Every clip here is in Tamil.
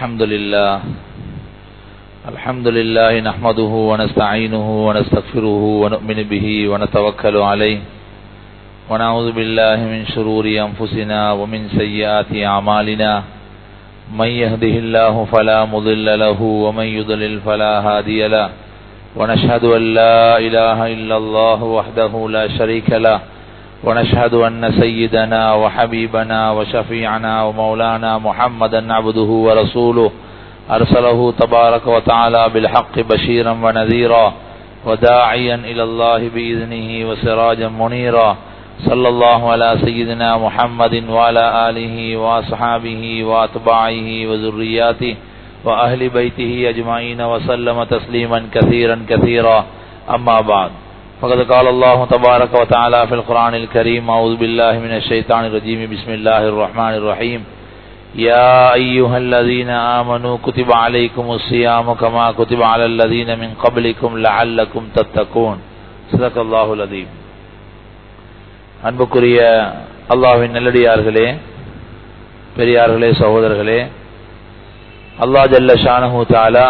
الحمد لله الحمد لله نحمده ونستعينه ونستغفره ونؤمن به ونتوكل عليه ونعوذ بالله من شرور أنفسنا ومن سيئات أعمالنا من يهده الله فلا مضل له ومن يضلل فلا هادي له ونشهد أن لا إله إلا الله وحده لا شريك له ونشهد أن سيدنا وحبيبنا وشفيعنا ومولانا محمدا عبده ورسوله أرسله تبارك وتعالى بالحق بشيرا ونذيرا وداعيا إلى الله بإذنه وسراجا منيرا صلى الله على سيدنا محمد وعلى آله وأصحابه وأتباعه وذرياته وأهل بيته أجمعين وسلم تسليما كثيرا كثيرا أما بعد فقد قال الله تبارك وتعالى في القرآن الكريم أعوذ بالله من الشيطان الرجيم بسم الله الرحمن الرحيم يا أيها الذين آمنوا كتب عليكم الصيام كما كتب على الذين من قبلكم لعلكم تتقون صدق الله العظيم அன்புக்குரிய அல்லாஹ்வின் நல்லடியார்களே பெரியார்களே சகோதரர்களே அல்லாஹ் ஜல்ல ஷானஹு தாலா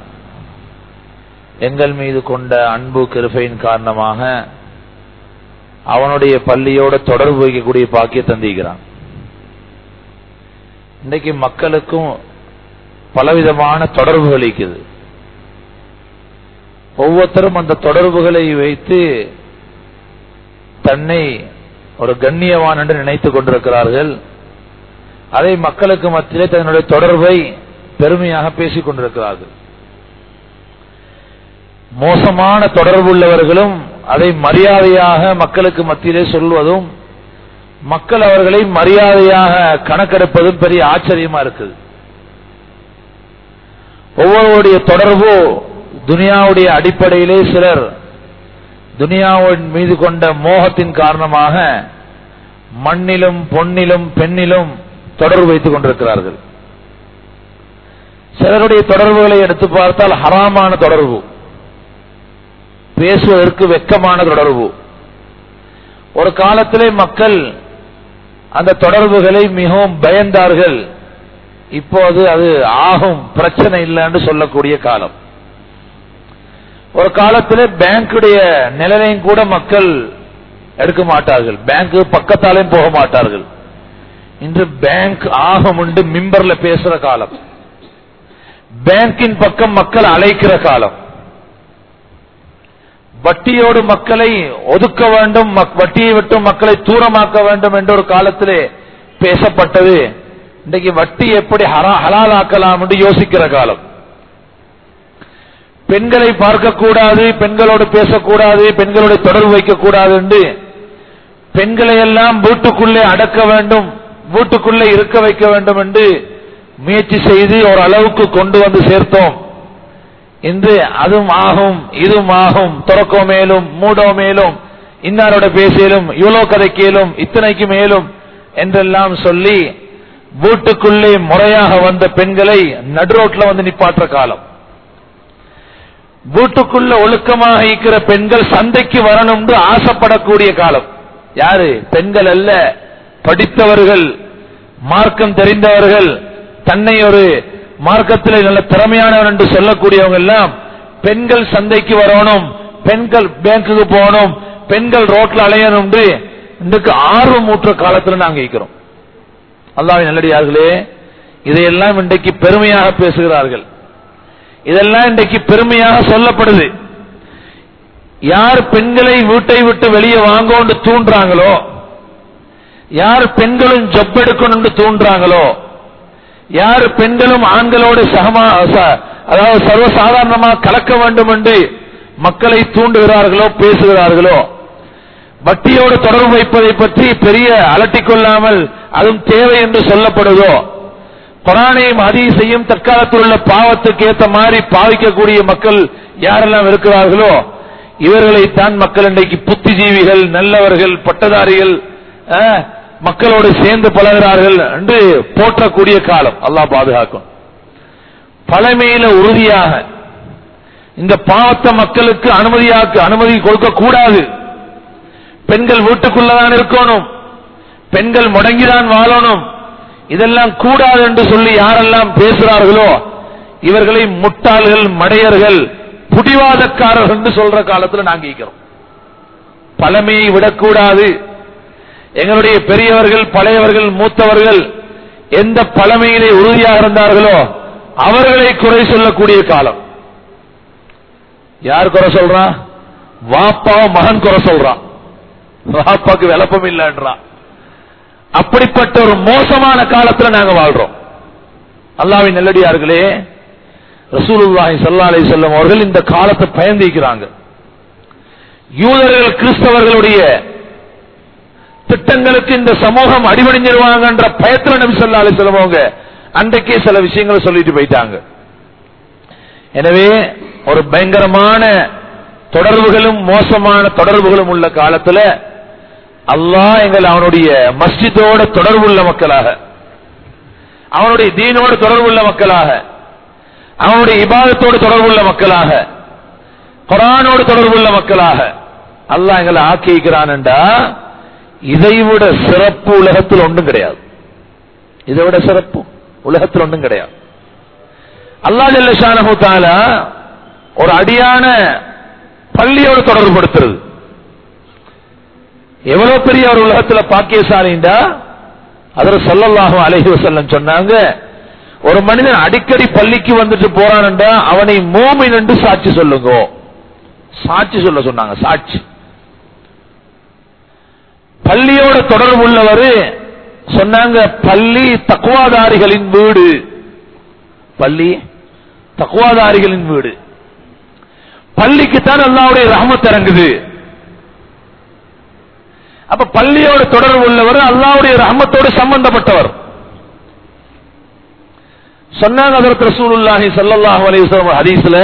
எங்கள் மீது கொண்ட அன்பு கிருபையின் காரணமாக அவனுடைய பள்ளியோட தொடர்பு வைக்கக்கூடிய பாக்கிய தந்திக்கிறான் இன்னைக்கு மக்களுக்கும் பலவிதமான தொடர்புகள் இருக்குது ஒவ்வொருத்தரும் அந்த தொடர்புகளை வைத்து தன்னை ஒரு கண்ணியவான் என்று நினைத்துக் கொண்டிருக்கிறார்கள் அதை மக்களுக்கு மத்தியிலே தன்னுடைய தொடர்பை பெருமையாக பேசிக் கொண்டிருக்கிறார்கள் மோசமான தொடர்புள்ளவர்களும் அதை மரியாதையாக மக்களுக்கு மத்தியிலே சொல்வதும் மக்கள் அவர்களை மரியாதையாக கணக்கெடுப்பதும் பெரிய ஆச்சரியமா இருக்குது ஒவ்வொருடைய தொடர்பு துனியாவுடைய அடிப்படையிலே சிலர் துனியாவின் மீது கொண்ட மோகத்தின் காரணமாக மண்ணிலும் பொன்னிலும் பெண்ணிலும் தொடர்பு வைத்துக் கொண்டிருக்கிறார்கள் சிலருடைய தொடர்புகளை எடுத்து பார்த்தால் ஹராமான தொடர்பு பேசுவதற்கு வெக்கமான தொடர்பு ஒரு காலத்திலே மக்கள் அந்த தொடர்புகளை மிகவும் பயந்தார்கள் இப்போது அது ஆகும் பிரச்சனை இல்லைன்னு சொல்லக்கூடிய காலம் ஒரு காலத்திலே பேங்குடைய நிலையையும் கூட மக்கள் எடுக்க மாட்டார்கள் பேங்க் பக்கத்தாலையும் போக மாட்டார்கள் இன்று பேங்க் ஆகும் உண்டு மிம்பர்ல பேசுற காலம் பேங்கின் பக்கம் மக்கள் அழைக்கிற காலம் வட்டியோடு மக்களை ஒதுக்க வேண்டும் வட்டியை விட்டு மக்களை தூரமாக்க வேண்டும் என்ற ஒரு காலத்திலே பேசப்பட்டது இன்றைக்கு வட்டி எப்படி ஹலாலாக்கலாம் என்று யோசிக்கிற காலம் பெண்களை பார்க்கக்கூடாது பெண்களோடு பேசக்கூடாது பெண்களோடு தொடர்பு வைக்கக்கூடாது என்று பெண்களை எல்லாம் வீட்டுக்குள்ளே அடக்க வேண்டும் வீட்டுக்குள்ளே இருக்க வைக்க வேண்டும் என்று முயற்சி செய்து ஒரு அளவுக்கு கொண்டு வந்து சேர்த்தோம் இன்று அதுவும் ஆகும் இதுவும் ஆகும் துறக்கோ மேலும் மூடோ மேலும் இன்னாரோட பேசியலும் இவ்வளோ கதைக்கேலும் இத்தனைக்கு மேலும் என்றெல்லாம் சொல்லி வீட்டுக்குள்ளே முறையாக வந்த பெண்களை நடுரோட்ல வந்து நிப்பாற்ற காலம் வீட்டுக்குள்ள ஒழுக்கமாக இருக்கிற பெண்கள் சந்தைக்கு வரணும் ஆசைப்படக்கூடிய காலம் யாரு பெண்கள் அல்ல படித்தவர்கள் மார்க்கம் தெரிந்தவர்கள் தன்னை ஒரு மார்க்கத்தில் நல்ல திறமையானவர் என்று சொல்லக்கூடியவங்க எல்லாம் பெண்கள் சந்தைக்கு வரணும் பெண்கள் பேங்குக்கு போகணும் பெண்கள் ரோட்ல அலையணும் இன்றைக்கு ஆர்வம் ஊற்ற காலத்தில் நாங்க இருக்கிறோம் அல்லாவின் நல்லடியார்களே இதையெல்லாம் இன்றைக்கு பெருமையாக பேசுகிறார்கள் இதெல்லாம் இன்றைக்கு பெருமையாக சொல்லப்படுது யார் பெண்களை வீட்டை விட்டு வெளியே வாங்கோன்னு தூண்டுறாங்களோ யார் பெண்களும் ஜப் எடுக்கணும் தூண்டுறாங்களோ யார் பெண்களும் ஆண்களோடு சகமா அதாவது சர்வசாதாரணமாக கலக்க வேண்டும் என்று மக்களை தூண்டுகிறார்களோ பேசுகிறார்களோ வட்டியோடு தொடர்பு வைப்பதை பற்றி பெரிய அலட்டிக் கொள்ளாமல் அதுவும் தேவை என்று சொல்லப்படுதோ குரானையும் செய்யும் தற்காலத்தில் உள்ள பாவத்துக்கு ஏற்ற மாதிரி பாவிக்கக்கூடிய மக்கள் யாரெல்லாம் இருக்கிறார்களோ இவர்களைத்தான் மக்கள் இன்றைக்கு புத்திஜீவிகள் நல்லவர்கள் பட்டதாரிகள் மக்களோடு சேர்ந்து பழகிறார்கள் என்று போற்றக்கூடிய காலம் அல்லாஹ் பாதுகாக்கும் பழமையில உறுதியாக இந்த பாவத்த மக்களுக்கு அனுமதியாக்கு அனுமதி கொடுக்க கூடாது பெண்கள் வீட்டுக்குள்ளதான் இருக்கணும் பெண்கள் முடங்கிதான் வாழணும் இதெல்லாம் கூடாது என்று சொல்லி யாரெல்லாம் பேசுறார்களோ இவர்களை முட்டாள்கள் மடையர்கள் புடிவாதக்காரர்கள் என்று சொல்ற காலத்துல நாங்க இருக்கிறோம் பழமையை விடக்கூடாது எங்களுடைய பெரியவர்கள் பழையவர்கள் மூத்தவர்கள் எந்த பழமையிலே உறுதியாக இருந்தார்களோ அவர்களை குறை சொல்லக்கூடிய காலம் யார் குறை சொல்றான் வாப்பா மகன் குறை சொல்றான் வாப்பாக்கு விளப்பம் இல்லைன்றான் அப்படிப்பட்ட ஒரு மோசமான காலத்துல நாங்க வாழ்றோம் அல்லாவின் நெல்லடியார்களே ரசூலுல்லாஹி ஸல்லல்லாஹு அலைஹி வஸல்லம் அவர்கள் இந்த காலத்தை பயந்திக்கிறாங்க யூதர்கள் கிறிஸ்தவர்களுடைய திட்டங்களுக்கு இந்த சமூகம் அடிபணிஞ்சிருவாங்கன்ற பயத்துல நபி ஸல்லல்லாஹு அலைஹி வஸல்லம் அவங்க அன்றைக்கே சில விஷயங்களை சொல்லிட்டு போயிட்டாங்க எனவே ஒரு பயங்கரமான தொடர்புகளும் மோசமான தொடர்புகளும் உள்ள காலத்துல அல்லாஹ் எங்கள் அவனுடைய மஸ்ஜிதோட தொடர்புள்ள மக்களாக அவனுடைய தீனோடு தொடர்புள்ள மக்களாக அவனுடைய இபாதத்தோடு தொடர்புள்ள மக்களாக குரானோடு தொடர்புள்ள மக்களாக அல்லாஹ் எங்களை ஆக்கிக்கிறான்டா இதைவிட சிறப்பு உலகத்தில் ஒன்றும் கிடையாது இதை விட சிறப்பு உலகத்தில் ஒன்றும் கிடையாது அல்லா ஜல்லஷானஹு தாலா ஒரு அடியான பள்ளியோடு தொடர்புபடுத்துறது எவ்வளவு பெரிய ஒரு உலகத்துல பாக்கியசாலிண்டா அதில் சொல்லல்லாஹு அலைஹி வஸல்லம் சொன்னாங்க ஒரு மனிதன் அடிக்கடி பள்ளிக்கு வந்துட்டு போறான்டா அவனை மோமின் என்று சாட்சி சொல்லுங்க சாட்சி சொல்ல சொன்னாங்க சாட்சி பள்ளியோட தொடர்பு உள்ளவர் சொன்னாங்க பள்ளி தக்குவாதாரிகளின் வீடு பள்ளி தக்குவாதாரிகளின் வீடு பள்ளிக்குத்தான் அல்லாவுடைய ரஹமத் இறங்குது அப்ப பள்ளியோட தொடர்பு உள்ளவர் அல்லாவுடைய ரஹமத்தோடு சம்பந்தப்பட்டவர் சொன்னாங்க அதற்கு ரசூலுல்லாஹி ஸல்லல்லாஹு அலைஹி வஸல்லம் ஹதீஸ்ல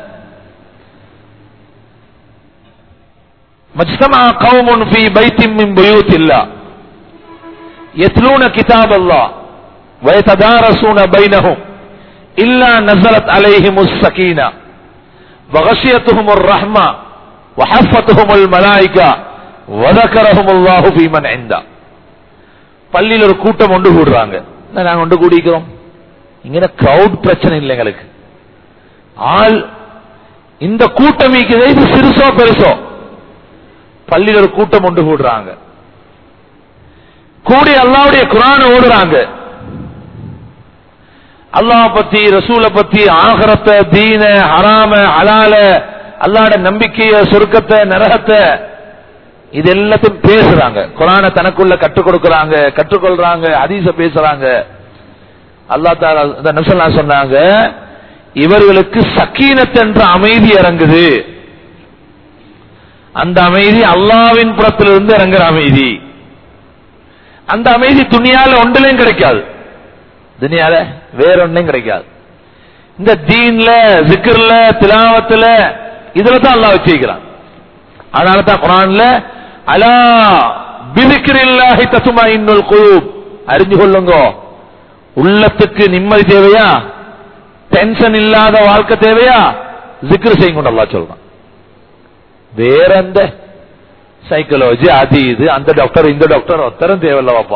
مجتمع قوم في بيت من بيوت الله يتلون كتاب الله ويتدارسون بينهم إلا نزلت عليهم السكينة وغشيتهم الرحمة وحفتهم الملائكة وذكرهم الله في من عنده பள்ளியில் ஒரு கூட்டம் ஒன்று கூடுறாங்க நாங்க ஒன்று கூடிக்கிறோம் இங்க கிரௌட் பிரச்சனை இல்லை எங்களுக்கு ஆள் இந்த கூட்டம் இது சிறுசோ பெருசோ பள்ளியில் ஒரு கூட்டம் ஒன்று கூடுறாங்க கூடி அல்லாவுடைய குரான் ஓடுறாங்க அல்லாஹ் பத்தி ரசூலை பத்தி ஆகரத்தை தீன ஹராம ஹலால அல்லாட நம்பிக்கைய சொருக்கத்தை நரகத்தை இது எல்லாத்தையும் பேசுறாங்க குரான தனக்குள்ள கற்றுக் கொடுக்கறாங்க கற்றுக்கொள்றாங்க ஹதீஸ பேசுறாங்க அல்லா தாலா நசல்லா சொன்னாங்க இவர்களுக்கு சக்கீனத் என்ற அமைதி இறங்குது அந்த அமைதி அல்லாவின் புறத்திலிருந்து இறங்குற அமைதி அந்த அமைதி துணியால ஒன்றிலையும் கிடைக்காது துனியால வேற ஒன்றும் கிடைக்காது இந்த தீன்ல ஜிக்கர்ல திலாவத்துல இதுல தான் அல்லாஹ் வச்சிருக்கிறான் அதனால தான் குரான்ல அலா பிதிக்கிரில்லாஹி தசுமா இன்னுல் குயூப் அறிஞ்சு கொள்ளுங்க உள்ளத்துக்கு நிம்மதி தேவையா டென்ஷன் இல்லாத வாழ்க்கை தேவையா ஜிக்ரு செய்யுங்க அல்லாஹ் சொல்றான் வேற எந்த சைக்காலஜி அது இது அந்த டாக்டர் இந்த டாக்டர் ஒத்தரம் தேவையில்ல பாப்பா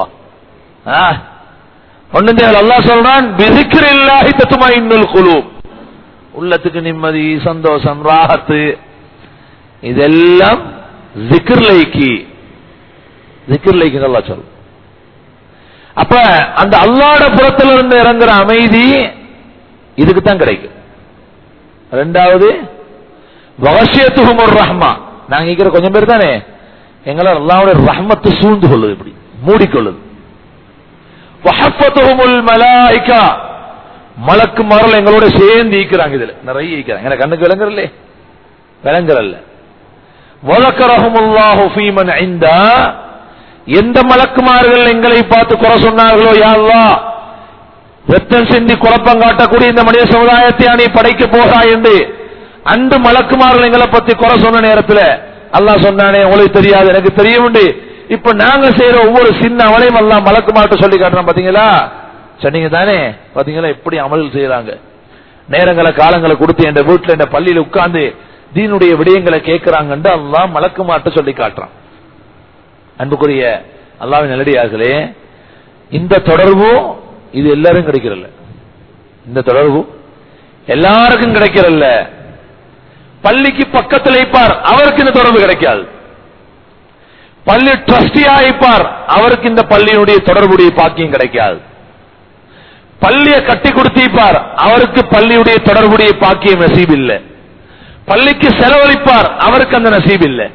ஒன்னும் தேவை அல்லா சொல்றான் பிசிக்கிற இல்லாஹி தத்துமா இன்னுல் குழு உள்ளத்துக்கு நிம்மதி சந்தோஷம் ராகத்து இதெல்லாம் ஜிக்ர்லைக்கு ஜிக்ர்லைக்கு நல்லா சொல்லும் அப்ப அந்த அல்லாட புறத்துல இருந்து இறங்குற அமைதி இதுக்கு தான் கிடைக்கும் ரெண்டாவது வகசியத்துகும் ஒரு ரஹ்மா நாங்க இருக்கிற கொஞ்சம் பேர் தானே எங்களை அல்லாவுடைய ரஹ்மத்து சூழ்ந்து கொள்ளுது இப்படி மூடிக்கொள்ளுது வஹப்பத்துஹுமுல் மலாயிகா மலக்கு மரல் எங்களோட சேர்ந்து ஈக்கிறாங்க இதுல நிறைய ஈக்கிறாங்க எனக்கு கண்ணுக்கு விளங்குறல்லே விளங்குறல்ல வழக்கரஹமுல்லாஹு ஃபீமன் ஐந்தா எந்த மலக்குமார்கள் எங்களை பார்த்து குறை சொன்னார்களோ யா அல்லாஹ் ரத்தம் சிந்தி குழப்பம் காட்டக்கூடிய இந்த மனித சமுதாயத்தை நீ படைக்க போகிறாய் என்று அன்று மலக்குமார்கள் எங்களை பத்தி குறை சொன்ன நேரத்தில் அல்லாஹ் சொன்னானே உங்களுக்கு தெரியாது எனக்கு தெரியும் இப்ப நாங்க செய்யற ஒவ்வொரு சின்ன அவளையும் எல்லாம் மலக்குமார்ட்ட சொல்லி காட்டுறோம் பாத்தீங்களா சொன்னீங்க தானே பாத்தீங்களா எப்படி அமல் செய்யறாங்க நேரங்களை காலங்களை கொடுத்து என் வீட்டுல என் பள்ளியில உட்கார்ந்து தீனுடைய விடயங்களை கேட்கிறாங்கன்னு அல்லாஹ் மலக்குமார்ட்ட சொல்லி காட்டுறான் அன்புக்குரிய அல்லாவின் நல்லடியார்களே இந்த தொடர்பும் இது எல்லாரும் கிடைக்கிறல்ல இந்த தொடர்பு எல்லாருக்கும் கிடைக்கிறல்ல பள்ளிக்கு பக்கத்தில் இருப்பார் அவருக்கு இந்த தொடர்பு கிடைக்காது பள்ளி ட்ரஸ்டியா இருப்பார் அவருக்கு இந்த பள்ளியினுடைய தொடர்புடைய பாக்கியம் கிடைக்காது பள்ளியை கட்டி கொடுத்திருப்பார் அவருக்கு பள்ளியுடைய தொடர்புடைய பாக்கியம் நசீப் இல்லை பள்ளிக்கு செலவழிப்பார் அவருக்கு அந்த நசீப் இல்லை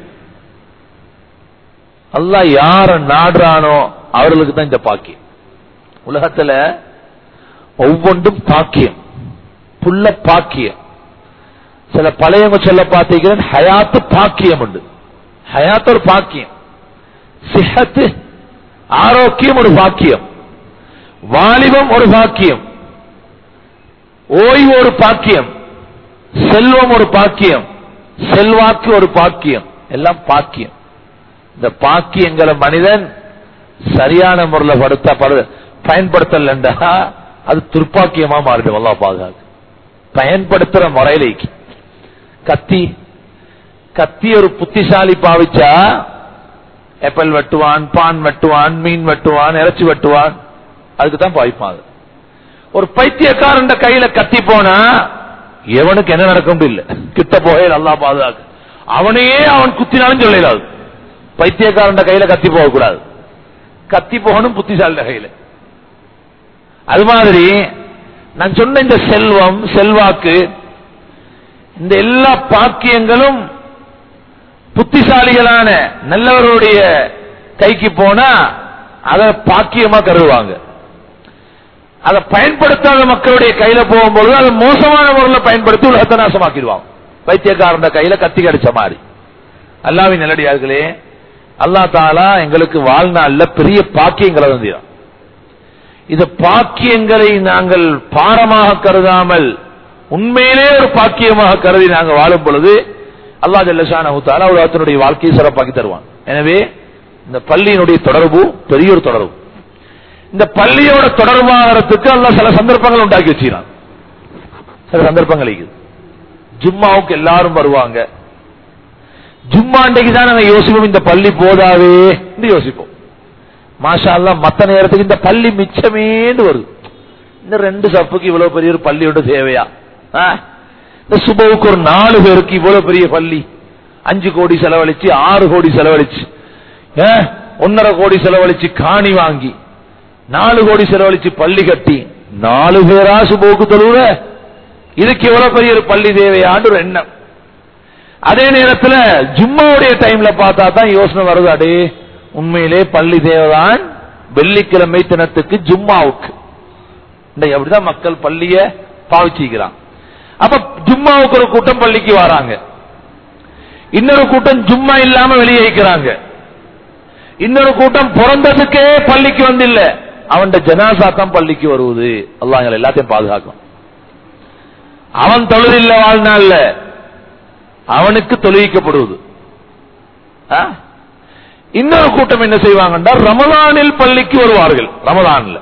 அல்லாஹ் யார நாடுறானோ அவர்களுக்கு தான் இந்த பாக்கியம் உலகத்துல ஒவ்வொன்றும் பாக்கியம் புள்ள பாக்கியம் சில பழையவங்க சொல்ல பார்த்தீங்கன்னா ஹயாத்து பாக்கியம் உண்டு ஹயாத் ஒரு பாக்கியம் சிஹத்து ஆரோக்கியம் ஒரு பாக்கியம் வாலிபம் ஒரு பாக்கியம் ஓய்வு ஒரு பாக்கியம் செல்வம் ஒரு பாக்கியம் செல்வாக்கு ஒரு பாக்கியம் எல்லாம் பாக்கியம் இந்த பாக்கியங்களை மனிதன் சரியான முறையில் படுத்த படு- பயன்படுத்தலண்டா அது துர்ப்பாக்கியமா மாறிடும் அல்லா பாதுகாக்கு பயன்படுத்துற முறையிலேக்கு கத்தி கத்தி ஒரு புத்திசாலி பாவிச்சா எப்பல் வெட்டுவான் பான் வெட்டுவான் மீன் வெட்டுவான் இறைச்சி வெட்டுவான் அதுக்கு தான் பாவிப்பான் அது. ஒரு பைத்தியக்காரன் கையில கத்தி போனா எவனுக்கு என்ன நடக்கும் இல்ல கிட்ட போகே நல்லா பாதுகாக்கு அவனையே அவன் குத்தினாலும் சொல்லலாது பைத்தியக்காரன் கையில கத்தி போக கூடாது கத்தி போகணும் புத்திசாலி கையில அது மாதிரி நான் சொன்ன இந்த செல்வம் செல்வாக்கு இந்த எல்லா பாக்கியங்களும் புத்திசாலிகளான நல்லவருடைய கைக்கு போனா அதை பாக்கியமா கருதுவாங்க அதை பயன்படுத்தாத மக்களுடைய கையில போகும்போது அது மோசமான முறையில் பயன்படுத்தி உலகத்தை நாசமாக்கிடுவாங்க பைத்தியக்காரன் கையில கத்தி கடிச்ச மாதிரி அல்லாவின் நல்லடியார்களே அல்லா தாலா எங்களுக்கு வாழ்நாள்ல பெரிய பாக்கியங்களை தந்தான் இந்த பாக்கியங்களை நாங்கள் பாரமாக கருதாமல் உண்மையிலே ஒரு பாக்கியமாக கருதி நாங்கள் வாழும் பொழுது அல்லா ஜல்லஷான உலகத்தினுடைய வாழ்க்கையை சிறப்பாக்கி தருவான் எனவே இந்த பள்ளியினுடைய தொடர்பு பெரிய ஒரு தொடர்பு இந்த பள்ளியோட தொடர்பாகிறதுக்கு அல்ல சில சந்தர்ப்பங்கள் உண்டாக்கி வச்சுக்கிறான் சில சந்தர்ப்பங்கள் இருக்குது ஜும்மாவுக்கு எல்லாரும் வருவாங்க ஜும்மா அன்றைக்கு தான் நாங்க யோசிப்போம் இந்த பள்ளி போதாவே என்று யோசிப்போம் மாஷா அல்லா மத்த நேரத்துக்கு இந்த பள்ளி மிச்சமேன்னு வருது இந்த ரெண்டு சப்புக்கு இவ்வளவு பெரிய ஒரு பள்ளியோட தேவையா ஆ? இந்த சுபவுக்கு ஒரு நாலு பேருக்கு இவ்வளவு பெரிய பள்ளி அஞ்சு கோடி செலவழிச்சு ஆறு கோடி செலவழிச்சு ஆ? ஒன்னரை கோடி செலவழிச்சு காணி வாங்கி நாலு கோடி செலவழிச்சு பள்ளி கட்டி நாலு பேரா சுபவுக்கு தொழுவ இதுக்கு எவ்வளவு பெரிய ஒரு பள்ளி தேவையான்னு ஒரு எண்ணம் அதே நேரத்துல ஜும்மாவுடைய டைம்ல பார்த்தா தான் யோசனை வருது அடே உண்மையிலே பள்ளி தேவைதான் வெள்ளிக்கிழமை தினத்துக்கு ஜும்மாவுக்கு இன்றைக்கு அப்படிதான் மக்கள் பள்ளிய பாவிச்சிக்கிறான் அப்ப ஜும்மாவுக்கு ஒரு கூட்டம் பள்ளிக்கு வராங்க இன்னொரு கூட்டம் ஜும்மா இல்லாம வெளியே வைக்கிறாங்க இன்னொரு கூட்டம் பிறந்ததுக்கே பள்ளிக்கு வந்து இல்ல அவன் ஜனாசா தான் பள்ளிக்கு வருவது அல்லாஹ் எங்களை எல்லாத்தையும் பாதுகாக்கும் அவன் தொழுதில்ல வாழ்நாள்ல அவனுக்கு தொழுவிக்கப்படுவது ஆ? இன்னொரு கூட்டம் என்ன செய்வாங்கன்னா ரமலானில் பள்ளிக்கு வருவார்கள் ரமலான்ல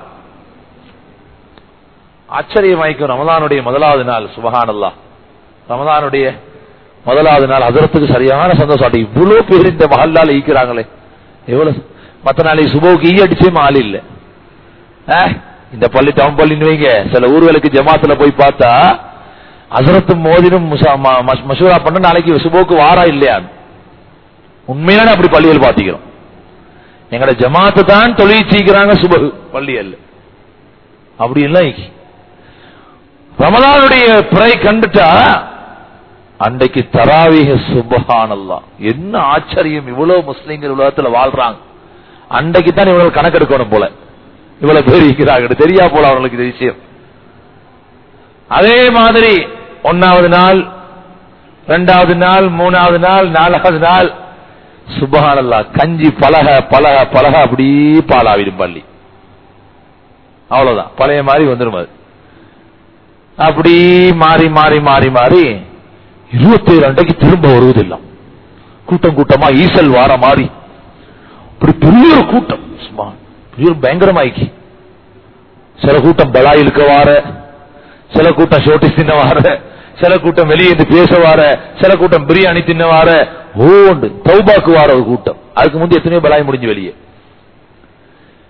ஆச்சரியமாய்க்கும் ரமலானுடைய முதலாவது நாள் சுபஹானல்லா ரமலானுடைய முதலாவது நாள் அதரத்துக்கு சரியான சந்தோஷம் அடி இவ்வளவு பேர் இந்த மஹல்லால ஈக்கிறாங்களே எவ்வளவு மத்த நாளைக்கு சுபோக்கு ஈ அடிச்சே ஆள் இல்ல ஆ? இந்த பள்ளி டவுன் பள்ளின்னு வைங்க சில ஊர்களுக்கு ஜமாத்துல போய் பார்த்தா அசரத்தும் மோதினும் முசா- ம- ம- மசூரா பண்ண நாளைக்கு சுபோக்கு வாரா இல்லையா உண்மையான அப்படி பள்ளிகள் பாத்திக்கிறோம் எங்கட ஜமாத்து தான் தொழில் செய்கிறாங்க சுபகு பள்ளியல்ல அப்படி இல்லை ரமலானுடைய பிறை கண்டுட்டா அன்றைக்கு தராவிக சுபஹானல்லா என்ன ஆச்சரியம் இவ்வளவு முஸ்லீம்கள் உலகத்துல வாழ்றாங்க அன்றைக்கு தான் இவங்க கணக்கெடுக்கணும் போல இவ்வளவு பேர் இருக்கிறாங்க தெரியா போல அவங்களுக்கு இந்த விஷயம் அதே மாதிரி ஒன்னாவது நாள் இரண்டாவது நாள் மூணாவது நாள் நாலாவது நாள் சுபஹானல்லா கஞ்சி பலக பலக பலக அப்படி பாலாவிடும் பள்ளி அவ்வளவுதான் பழைய மாதிரி வந்துடும் அது அப்படி மாறி மாறி மாறி மாறி இருபத்தி ஏழு அன்றைக்கு திரும்ப வருவதில்லை கூட்டம் கூட்டமா ஈசல் வார மாறி இப்படி பெரிய ஒரு கூட்டம் சும்மா பெரிய ஒரு பயங்கரமாய்க்கு சில கூட்டம் பலாயிலுக்க வார சில கூட்டம் ஷோட்டி தின்ன வார சில கூட்டம் வெளியே இருந்து பேச வார சில கூட்டம் பிரியாணி தின்ன வார ஓண்டு தௌபாக்கு வார ஒரு கூட்டம் அதுக்கு முந்தைய எத்தனையோ பலாய் முடிஞ்சு வெளியே